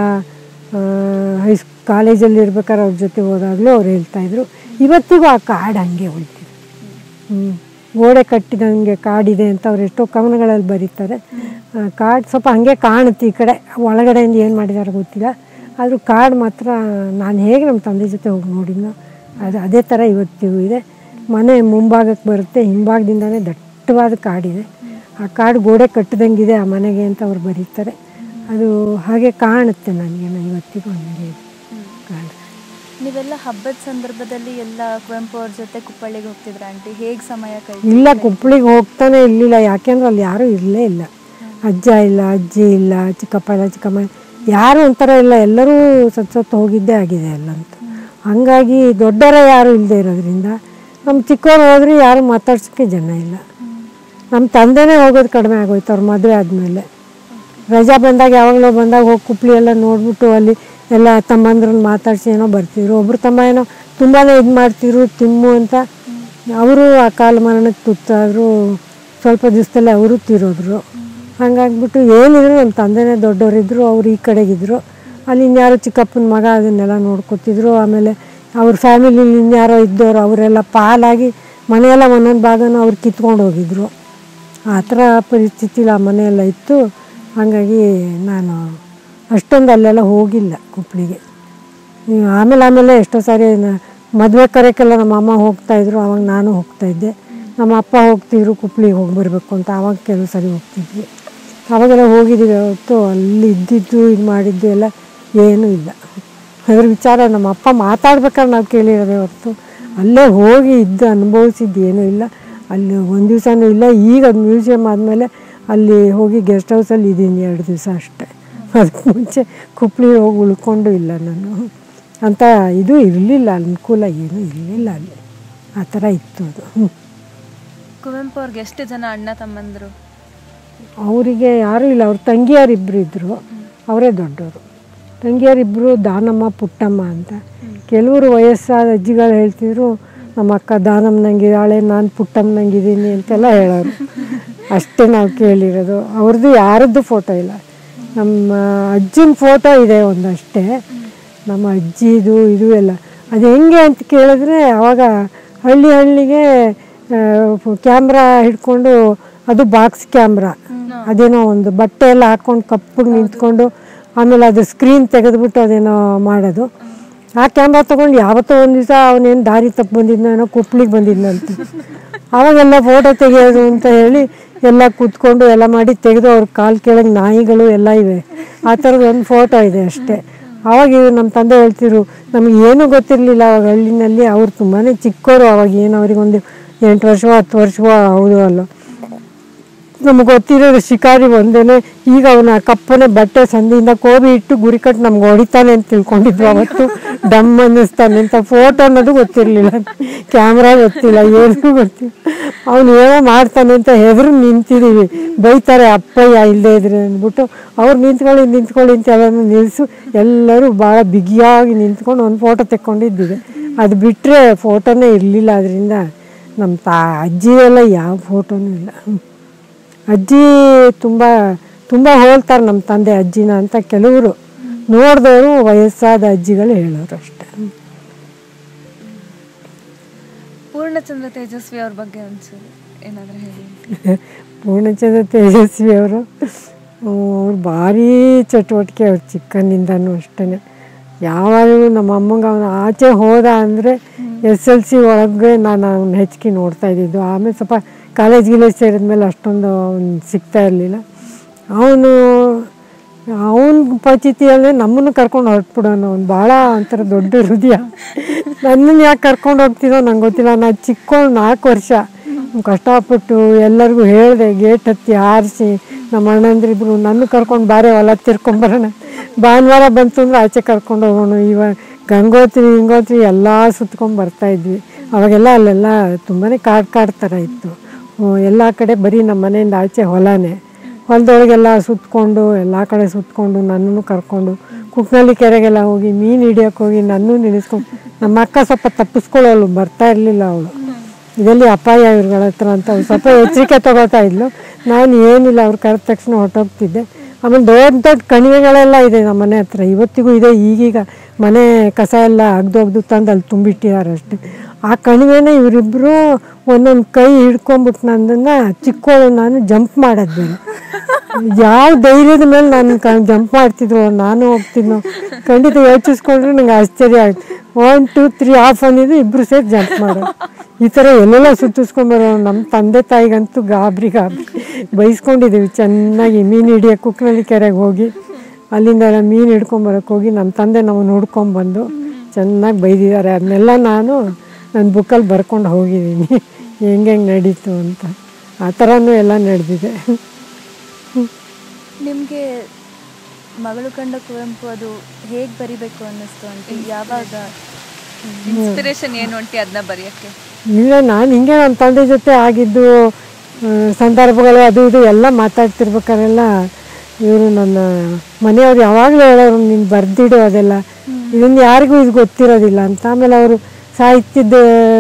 Speaker 2: ಹೈಸ್ ಕಾಲೇಜಲ್ಲಿ ಇರ್ಬೇಕಾದ್ರೆ ಅವ್ರ ಜೊತೆ ಹೋದಾಗಲೂ ಅವ್ರು ಹೇಳ್ತಾಯಿದ್ರು ಇವತ್ತಿಗೂ ಆ ಕಾಡು ಹಂಗೆ ಉಳಿದಿದೆ ಹ್ಞೂ ಗೋಡೆ ಕಟ್ಟಿದಂಗೆ ಕಾಡಿದೆ ಅಂತ ಅವ್ರು ಎಷ್ಟೋ ಕವನಗಳಲ್ಲಿ ಬರೀತಾರೆ ಆ, ಕಾಡು ಸ್ವಲ್ಪ ಹಾಗೆ ಕಾಣುತ್ತೆ ಈ ಕಡೆ ಒಳಗಡೆಯಿಂದ ಏನು ಮಾಡಿದಾರೆ ಗೊತ್ತಿಲ್ಲ ಆದರೂ ಕಾಡು ಮಾತ್ರ ನಾನು ಹೇಗೆ ನಮ್ಮ ತಂದೆ ಜೊತೆ ಹೋಗಿ ನೋಡಿದ್ನೋ ಅದು ಅದೇ ಥರ ಇವತ್ತಿಗೂ ಇದೆ ಮನೆ ಮುಂಭಾಗಕ್ಕೆ ಬರುತ್ತೆ ಹಿಂಭಾಗದಿಂದನೇ ದಟ್ಟವಾದ ಕಾಡಿದೆ ಆ ಕಾಡು ಗೋಡೆ ಕಟ್ಟಿದಂಗಿದೆ ಆ ಮನೆಗೆ ಅಂತ ಅವ್ರು ಬರೀತಾರೆ ಅದು ಹಾಗೆ ಕಾಣುತ್ತೆ ನನಗೆ ಇವತ್ತಿಗೂ ಹಂಗೆ ಇದೆ ಕಾಡು
Speaker 3: ನೀವೆಲ್ಲ ಹಬ್ಬದ ಸಂದರ್ಭದಲ್ಲಿ ಎಲ್ಲ ಕುವೆಂಪು ಅವ್ರ ಜೊತೆ ಕುಪ್ಪಳ್ಳಿಗೆ ಹೋಗ್ತಿದ್ರ ಆಂಟಿ ಹೇಗೆ ಸಮಯ ಕೈ
Speaker 2: ಇಲ್ಲ ಕುಪ್ಪಳಿಗೆ ಹೋಗ್ತಾನೆ ಇರಲಿಲ್ಲ ಯಾಕೆಂದ್ರೆ ಅಲ್ಲಿ ಯಾರೂ ಇರಲೇ ಇಲ್ಲ ಅಜ್ಜ ಇಲ್ಲ ಅಜ್ಜಿ ಇಲ್ಲ ಚಿಕ್ಕಪ್ಪ ಇಲ್ಲ ಚಿಕ್ಕಮ್ಮ ಇಲ್ಲ. ಯಾರು ಒಂಥರ ಇಲ್ಲ ಎಲ್ಲರೂ ಸತ್ ಸತ್ತು ಹೋಗಿದ್ದೇ ಆಗಿದೆ ಎಲ್ಲಂತ ಹಂಗಾಗಿ ದೊಡ್ಡವರೇ ಯಾರು ಇಲ್ಲದೆ ಇರೋದ್ರಿಂದ ನಮ್ಮ ಚಿಕ್ಕವ್ರು ಹೋದ್ರೆ ಯಾರು ಮಾತಾಡ್ಸೋಕ್ಕೆ ಜನ ಇಲ್ಲ ನಮ್ಮ ತಂದೆನೇ ಹೋಗೋದು ಕಡಿಮೆ ಆಗೋಯ್ತು ಅವ್ರ ಮದುವೆ ಆದಮೇಲೆ ರಜಾ ಬಂದಾಗ ಯಾವಾಗಲೋ ಬಂದಾಗ ಹೋಗಿ ಕುಪ್ಳಿ ಎಲ್ಲ ನೋಡ್ಬಿಟ್ಟು ಅಲ್ಲಿ ಎಲ್ಲ ತಮ್ಮಂದ್ರನ್ನ ಮಾತಾಡ್ಸಿ ಏನೋ ಬರ್ತಿದ್ರು ಒಬ್ರು ತಮ್ಮ ಏನೋ ತುಂಬಾ ಇದು ಮಾಡ್ತಿದ್ರು ತಿಮ್ಮು ಅಂತ ಅವರು ಆ ಕಾಲ ಮರಣಕ್ಕೆ ತುತ್ತಾದ್ರು ಸ್ವಲ್ಪ ದಿವಸದಲ್ಲೇ ಅವರು ತೀರೋದ್ರು ಹಂಗಾಗ್ಬಿಟ್ಟು ಏನಿದ್ರು ನಮ್ಮ ತಂದೆನೇ ದೊಡ್ಡವರಿದ್ದರು ಅವ್ರು ಈ ಕಡೆಗಿದ್ರು ಅಲ್ಲಿ ಇನ್ಯಾರೋ ಚಿಕ್ಕಪ್ಪನ ಮಗ ಅದನ್ನೆಲ್ಲ ನೋಡ್ಕೊತಿದ್ರು ಆಮೇಲೆ ಅವ್ರ ಫ್ಯಾಮಿಲಿಲಿ ಇನ್ಯಾರೋ ಇದ್ದವರು ಅವರೆಲ್ಲ ಪಾಲಾಗಿ ಮನೆಯೆಲ್ಲ ಒಂದೊಂದು ಭಾಗನೂ ಅವ್ರು ಕಿತ್ಕೊಂಡು ಹೋಗಿದ್ರು ಆ ಥರ ಪರಿಸ್ಥಿತಿಲಿ ಆ ಮನೆಯೆಲ್ಲ ಇತ್ತು ಹಾಗಾಗಿ ನಾನು ಅಷ್ಟೊಂದು ಅಲ್ಲೆಲ್ಲ ಹೋಗಿಲ್ಲ ಕುಪ್ಪಳಿಗೆ ಈ ಆಮೇಲೆ ಆಮೇಲೆ ಎಷ್ಟೋ ಸಾರಿ ನ- ಮದುವೆ ಕರೆಕ್ಕೆಲ್ಲ ನಮ್ಮ ಅಮ್ಮ ಹೋಗ್ತಾಯಿದ್ರು ಅವಾಗ ನಾನು ಹೋಗ್ತಾಯಿದ್ದೆ ನಮ್ಮ ಅಪ್ಪ ಹೋಗ್ತಿದ್ರು ಕುಪ್ಪಳಿಗೆ ಹೋಗಿ ಬರಬೇಕು ಅಂತ ಆವಾಗ ಕೆಲವು ಸರಿ ಹೋಗ್ತಿದ್ವಿ ಅವಾಗೆಲ್ಲ ಹೋಗಿದ್ದೀವಿ ಹೊತ್ತು ಅಲ್ಲಿ ಇದ್ದಿದ್ದು ಇದು ಮಾಡಿದ್ದು ಎಲ್ಲ ಏನೂ ಇಲ್ಲ ಅದ್ರ ವಿಚಾರ ನಮ್ಮ ಅಪ್ಪ ಮಾತಾಡ್ಬೇಕಾದ್ರೆ ನಾವು ಕೇಳಿರೋದೇ ಹೊರತು ಅಲ್ಲೇ ಹೋಗಿ ಇದ್ದು ಅನುಭವಿಸಿದ್ದು ಏನೂ ಇಲ್ಲ ಅಲ್ಲಿ ಒಂದು ದಿವಸನೂ ಇಲ್ಲ ಈಗ ಅದು ಮ್ಯೂಸಿಯಮ್ ಆದಮೇಲೆ ಅಲ್ಲಿ ಹೋಗಿ ಗೆಸ್ಟ್ ಹೌಸಲ್ಲಿ ಇದ್ದೀನಿ ಎರಡು ದಿವಸ ಅಷ್ಟೇ ಅದಕ್ಕೆ ಮುಂಚೆ ಕುಪ್ಪಳಿ ಹೋಗಿ ಉಳ್ಕೊಂಡು ಇಲ್ಲ ನಾನು ಅಂತ ಇದು ಇರಲಿಲ್ಲ ಅನುಕೂಲ ಏನೂ ಇರಲಿಲ್ಲ ಅಲ್ಲಿ ಆ ಥರ ಇತ್ತು ಅದು ಹ್ಮ್.
Speaker 1: ಕುವೆಂಪು ಅವ್ರಿಗೆ ಎಷ್ಟು ಜನ ಅಣ್ಣ ತಮ್ಮಂದರು
Speaker 2: ಅವರಿಗೆ ಯಾರೂ ಇಲ್ಲ ಅವ್ರ ತಂಗಿಯರಿಬ್ಬರು ಇದ್ದರು ಅವರೇ ದೊಡ್ಡವರು ತಂಗಿಯರಿಬ್ಬರು ದಾನಮ್ಮ ಪುಟ್ಟಮ್ಮ ಅಂತ ಕೆಲವರು ವಯಸ್ಸಾದ ಅಜ್ಜಿಗಳು ಹೇಳ್ತಿದ್ರು ನಮ್ಮ ಅಕ್ಕ ದಾನಮ್ಮನಂಗಿದ್ದಾಳೆ ನಾನು ಪುಟ್ಟಮ್ಮನಂಗಿದ್ದೀನಿ ಅಂತೆಲ್ಲ ಹೇಳೋರು ಅಷ್ಟೇ ನಾವು ಕೇಳಿರೋದು ಅವ್ರದ್ದು ಯಾರದ್ದು ಫೋಟೋ ಇಲ್ಲ ನಮ್ಮ ಅಜ್ಜಿನ ಫೋಟೋ ಇದೆ ಒಂದಷ್ಟೇ ನಮ್ಮ ಅಜ್ಜಿದು ಇದು ಎಲ್ಲ ಅದು ಹೆಂಗೆ ಅಂತ ಕೇಳಿದ್ರೆ ಅವಾಗ ಹಳ್ಳಿ ಹಳ್ಳಿಗೆ ಕ್ಯಾಮ್ರಾ ಹಿಡ್ಕೊಂಡು ಅದು ಬಾಕ್ಸ್ ಕ್ಯಾಮ್ರಾ ಅದೇನೋ ಒಂದು ಬಟ್ಟೆ ಎಲ್ಲ ಹಾಕ್ಕೊಂಡು ಕಪ್ಪಗೆ ನಿಂತ್ಕೊಂಡು ಆಮೇಲೆ ಅದು ಸ್ಕ್ರೀನ್ ತೆಗೆದ್ಬಿಟ್ಟು ಅದೇನೋ ಮಾಡೋದು ಆ ಕ್ಯಾಮ್ರಾ ತೊಗೊಂಡು ಯಾವತ್ತೋ ಒಂದು ದಿವಸ ಅವನೇನು ದಾರಿ ತಪ್ಪು ಬಂದಿದ್ನೋ ಏನೋ ಕುಪ್ಳಿಗೆ ಬಂದಿದ್ನಂತೆ ಅವಾಗೆಲ್ಲ ಫೋಟೋ ತೆಗೆಯೋದು ಅಂತ ಹೇಳಿ ಎಲ್ಲ ಕೂತ್ಕೊಂಡು ಎಲ್ಲ ಮಾಡಿ ತೆಗೆದು ಅವ್ರ ಕಾಲು ಕೆಳಗೆ ನಾಯಿಗಳು ಎಲ್ಲ ಇವೆ ಆ ಥರದ್ದು ಒಂದು ಫೋಟೋ ಇದೆ ಅಷ್ಟೇ ಅವಾಗ ಇವ್ರು ನಮ್ಮ ತಂದೆ ಹೇಳ್ತಿರು ನಮಗೆ ಏನೂ ಗೊತ್ತಿರಲಿಲ್ಲ ಅವಾಗ ಹಳ್ಳಿನಲ್ಲಿ ಅವ್ರು ತುಂಬಾ ಚಿಕ್ಕವರು ಅವಾಗ ಏನು ಅವ್ರಿಗೊಂದು ಎಂಟು ವರ್ಷವೋ ಹತ್ತು ವರ್ಷವೋ ಹೌದು ಅಲ್ಲ ನಮ್ಗೆ ಗೊತ್ತಿರೋದು ಶಿಕಾರಿ ಒಂದೇನೆ ಈಗ ಅವನ ಕಪ್ಪನೆ ಬಟ್ಟೆ ಸಂದಿಯಿಂದ ಕೋಬಿ ಇಟ್ಟು ಗುರಿ ಕಟ್ಟು ನಮ್ಗೆ ಹೊಡಿತಾನೆ ಅಂತ ತಿಳ್ಕೊಂಡಿದ್ವು ಅವತ್ತು ಡಮ್ ಅನ್ನಿಸ್ತಾನೆ ಅಂತ ಫೋಟೋ ಅನ್ನೋದು ಗೊತ್ತಿರಲಿಲ್ಲ ಕ್ಯಾಮ್ರಾ ಗೊತ್ತಿಲ್ಲ ಏನೂ ಗೊತ್ತಿಲ್ಲ ಅವನು ಏನೋ ಮಾಡ್ತಾನೆ ಅಂತ ಹೆದರು ನಿಂತಿದ್ದೀವಿ ಬೈತಾರೆ ಅಪ್ಪಯ್ಯ ಇಲ್ಲದೆ ಇದ್ರೆ ಅಂದ್ಬಿಟ್ಟು ಅವ್ರು ನಿಂತ್ಕೊಳ್ಳಿ ನಿಂತ್ಕೊಳ್ಳಿ ಅಂತ ಎಲ್ಲರೂ ನಿಲ್ಲಿಸು ಎಲ್ಲರೂ ಭಾಳ ಬಿಗಿಯಾಗಿ ನಿಂತ್ಕೊಂಡು ಒಂದು ಫೋಟೋ ತೆಕ್ಕೊಂಡಿದ್ದಿದೆ ಅದು ಬಿಟ್ಟರೆ ಫೋಟೋನೇ ಇರಲಿಲ್ಲ ಅದರಿಂದ ನಮ್ಮ ತಾ ಅಜ್ಜಿ ಎಲ್ಲ ಯಾವ ಫೋಟೋನೂ ಇಲ್ಲ ಅಜ್ಜಿ ತುಂಬ ತುಂಬ ಹೋಲ್ತಾರೆ ನಮ್ಮ ತಂದೆ ಅಜ್ಜಿನ ಅಂತ ಕೆಲವರು ನೋಡಿದವರು ವಯಸ್ಸಾದ ಅಜ್ಜಿಗಳು ಹೇಳೋರು ಅಷ್ಟೇ
Speaker 1: ಪೂರ್ಣಚಂದ್ರ ತೇಜಸ್ವಿ ಅವ್ರ ಬಗ್ಗೆ ಒಂಚೂರು ಏನಾದರೂ ಹೇಳಿ
Speaker 2: ಪೂರ್ಣಚಂದ್ರ ತೇಜಸ್ವಿ ಅವರು ಅವ್ರು ಭಾರಿ ಚಟುವಟಿಕೆ ಅವ್ರು ಚಿಕ್ಕಂದಿಂದನೂ ಅಷ್ಟೇ ಯಾವಾಗಲೂ ನಮ್ಮ ಅಮ್ಮಂಗೆ ಅವನು ಆಚೆ ಹೋದ ಅಂದರೆ ಎಸ್ ಎಲ್ ಸಿ ಒಳಗೆ ನಾನು ಅವ್ನ ಹೆಚ್ಚಿಗೆ ನೋಡ್ತಾ ಇದ್ದಿದ್ದು ಆಮೇಲೆ ಸ್ವಲ್ಪ ಕಾಲೇಜ್ ಗೀಲೇಜ್ ಸೇರಿದ್ಮೇಲೆ ಅಷ್ಟೊಂದು ಅವ್ನು ಸಿಗ್ತಾ ಇರಲಿಲ್ಲ ಅವನು ಅವನ ಪರಿಸ್ಥಿತಿಯಲ್ಲೇ ನಮ್ಮನ್ನು ಕರ್ಕೊಂಡು ಹೊರಟ್ಬಿಡೋನು ಅವ್ನು ಭಾಳ ಒಂಥರ ದೊಡ್ಡ ಹೃದಯ ನನ್ನನ್ನು ಯಾಕೆ ಕರ್ಕೊಂಡು ಹೋಗ್ತಿದ್ದೋ ನಂಗೆ ಗೊತ್ತಿಲ್ಲ ನಾನು ಚಿಕ್ಕವಳು ನಾಲ್ಕು ವರ್ಷ ಕಷ್ಟಪಟ್ಟು ಎಲ್ಲರಿಗೂ ಹೇಳಿದೆ ಗೇಟ್ ಹತ್ತಿ ಹಾರಿಸಿ ನಮ್ಮ ಅಣ್ಣಂದ್ರಿಬ್ರು ನನ್ನ ಕರ್ಕೊಂಡು ಬಾರೆ ಹೊಲ ತಿರ್ಕೊಂಬರೋಣ ಭಾನುವಾರ ಬಂತು ಅಂದ್ರೆ ಆಚೆ ಕರ್ಕೊಂಡು ಹೋಗೋಣ ಇವಾಗ ಗಂಗೋತ್ರಿ ಹಿಂಗೋತ್ರಿ ಎಲ್ಲ ಸುತ್ಕೊಂಡು ಬರ್ತಾ ಇದ್ವಿ ಅವಾಗೆಲ್ಲ ಅಲ್ಲೆಲ್ಲ ತುಂಬಾ ಕಾಡು ಕಾಡು ಥರ ಇತ್ತು ಎಲ್ಲ ಕಡೆ ಬರೀ ನಮ್ಮ ಮನೆಯಿಂದ ಆಚೆ ಹೊಲನೇ ಹೊಲದೊಳಗೆಲ್ಲ ಸುತ್ಕೊಂಡು ಎಲ್ಲ ಕಡೆ ಸುತ್ಕೊಂಡು ನನ್ನನ್ನು ಕರ್ಕೊಂಡು ಕುಕ್ನಳ್ಳಿ ಕೆರೆಗೆಲ್ಲ ಹೋಗಿ ಮೀನು ಹಿಡಿಯೋಕೆ ಹೋಗಿ ನನ್ನೂ ನಿಲ್ಲಿಸ್ಕೊಂಡು ನಮ್ಮ ಅಕ್ಕ ಸ್ವಲ್ಪ ತಪ್ಪಿಸ್ಕೊಳ್ಳೋಳು ಬರ್ತಾ ಇರಲಿಲ್ಲ ಅವಳು ಇದೆಲ್ಲಿ ಅಪಾಯ ಇವ್ರುಗಳ ಹತ್ರ ಅಂತ ಅವ್ಳು ಸ್ವಲ್ಪ ಎಚ್ಚರಿಕೆ ತಗೋತಾ ಇದ್ಲು ನಾನು ಏನಿಲ್ಲ ಅವ್ರು ಕರೆದ ತಕ್ಷಣ ಹೊರಟೋಗ್ತಿದ್ದೆ ಆಮೇಲೆ ದೊಡ್ಡ ದೊಡ್ಡ ಕಣಿವೆಗಳೆಲ್ಲ ಇದೆ ನಮ್ಮ ಮನೆ ಹತ್ರ ಇವತ್ತಿಗೂ ಇದೆ ಈಗೀಗ ಮನೆ ಕಸ ಎಲ್ಲ ಅಗ್ದೊಗ್ದು ತಂದು ಅಲ್ಲಿ ತುಂಬಿಟ್ಟಿದ್ದಾರೆ ಅಷ್ಟೇ ಆ ಕಣಿವೆನ ಇವರಿಬ್ಬರು ಒಂದೊಂದು ಕೈ ಹಿಡ್ಕೊಂಬಿಟ್ಟು ನನ್ನನ್ನು ಚಿಕ್ಕವಳು ನಾನು ಜಂಪ್ ಮಾಡೋದು ಬೇರೆ ಯಾವ ಧೈರ್ಯದ ಮೇಲೆ ನಾನು ಕ ಜಂಪ್ ಮಾಡ್ತಿದ್ರು ನಾನು ಹೋಗ್ತಿದ್ನೋ ಖಂಡಿತ ಯೋಚಿಸ್ಕೊಂಡ್ರೆ ನಂಗೆ ಆಶ್ಚರ್ಯ ಆಯ್ತು ಒನ್ ಟು ತ್ರೀ ಆಫ್ ಅಂದಿದ್ದು ಇಬ್ಬರು ಸೇರಿ ಜಂಪ್ ಮಾಡೋದು ಈ ಥರ ಎಲ್ಲೆಲ್ಲ ಸುತ್ತಿಸ್ಕೊಂಬರೋ ನಮ್ಮ ತಂದೆ ತಾಯಿಗಂತೂ ಗಾಬರಿ ಗಾಬರಿ ಬೈಸ್ಕೊಂಡಿದ್ದೀವಿ ಚೆನ್ನಾಗಿ ಮೀನು ಹಿಡಿಯೋಕೆ ಕುಕ್ನಳ್ಳಿ ಕೆರೆಗೆ ಹೋಗಿ ಅಲ್ಲಿಂದ ಎಲ್ಲ ಮೀನು ಹಿಡ್ಕೊಂಬರಕ್ಕೆ ಹೋಗಿ ನಮ್ಮ ತಂದೆ ನಾವು ನೋಡ್ಕೊಂಬಂದು ಚೆನ್ನಾಗಿ ಬೈದಿದ್ದಾರೆ ಅದನ್ನೆಲ್ಲ ನಾನು ನನ್ನ ಬುಕ್ಕಲ್ಲಿ ಬರ್ಕೊಂಡು ಹೋಗಿದ್ದೀನಿ ಹೆಂಗೆ ಹೆಂಗೆ ನಡೀತು ಅಂತ ಆ ಥರನೂ ಎಲ್ಲ ನಡೆದಿದೆ
Speaker 3: ನಿಮಗೆ ಮಗಳು ಕಂಡ ಕುವೆಂಪು ಅದು ಹೇಗೆ ಬರಿಬೇಕು ಅನ್ನಿಸ್ತು ಅಂತ ಯಾವಾಗ
Speaker 1: ಇನ್ಸ್ಪಿರೇಷನ್ ಏನು ಅಂಟಿ ಅದನ್ನ ಬರೆಯೋಕ್ಕೆ
Speaker 2: ಇಲ್ಲ ನಾನು ಹಿಂಗೆ ನನ್ನ ತಂದೆ ಜೊತೆ ಆಗಿದ್ದು ಆ, ಸಂದರ್ಭಗಳು ಅದು ಇದು ಎಲ್ಲ ಮಾತಾಡ್ತಿರ್ಬೇಕಾರೆಲ್ಲ ಇವರು ನನ್ನ ಮನೆಯವ್ರು ಯಾವಾಗಲೂ ಹೇಳೋರು ನೀನು ಬರ್ದಿಡು ಅದೆಲ್ಲ ಇದನ್ನು ಯಾರಿಗೂ ಇದು ಗೊತ್ತಿರೋದಿಲ್ಲ ಅಂತ ಆಮೇಲೆ ಅವರು ಸಾಹಿತ್ಯದ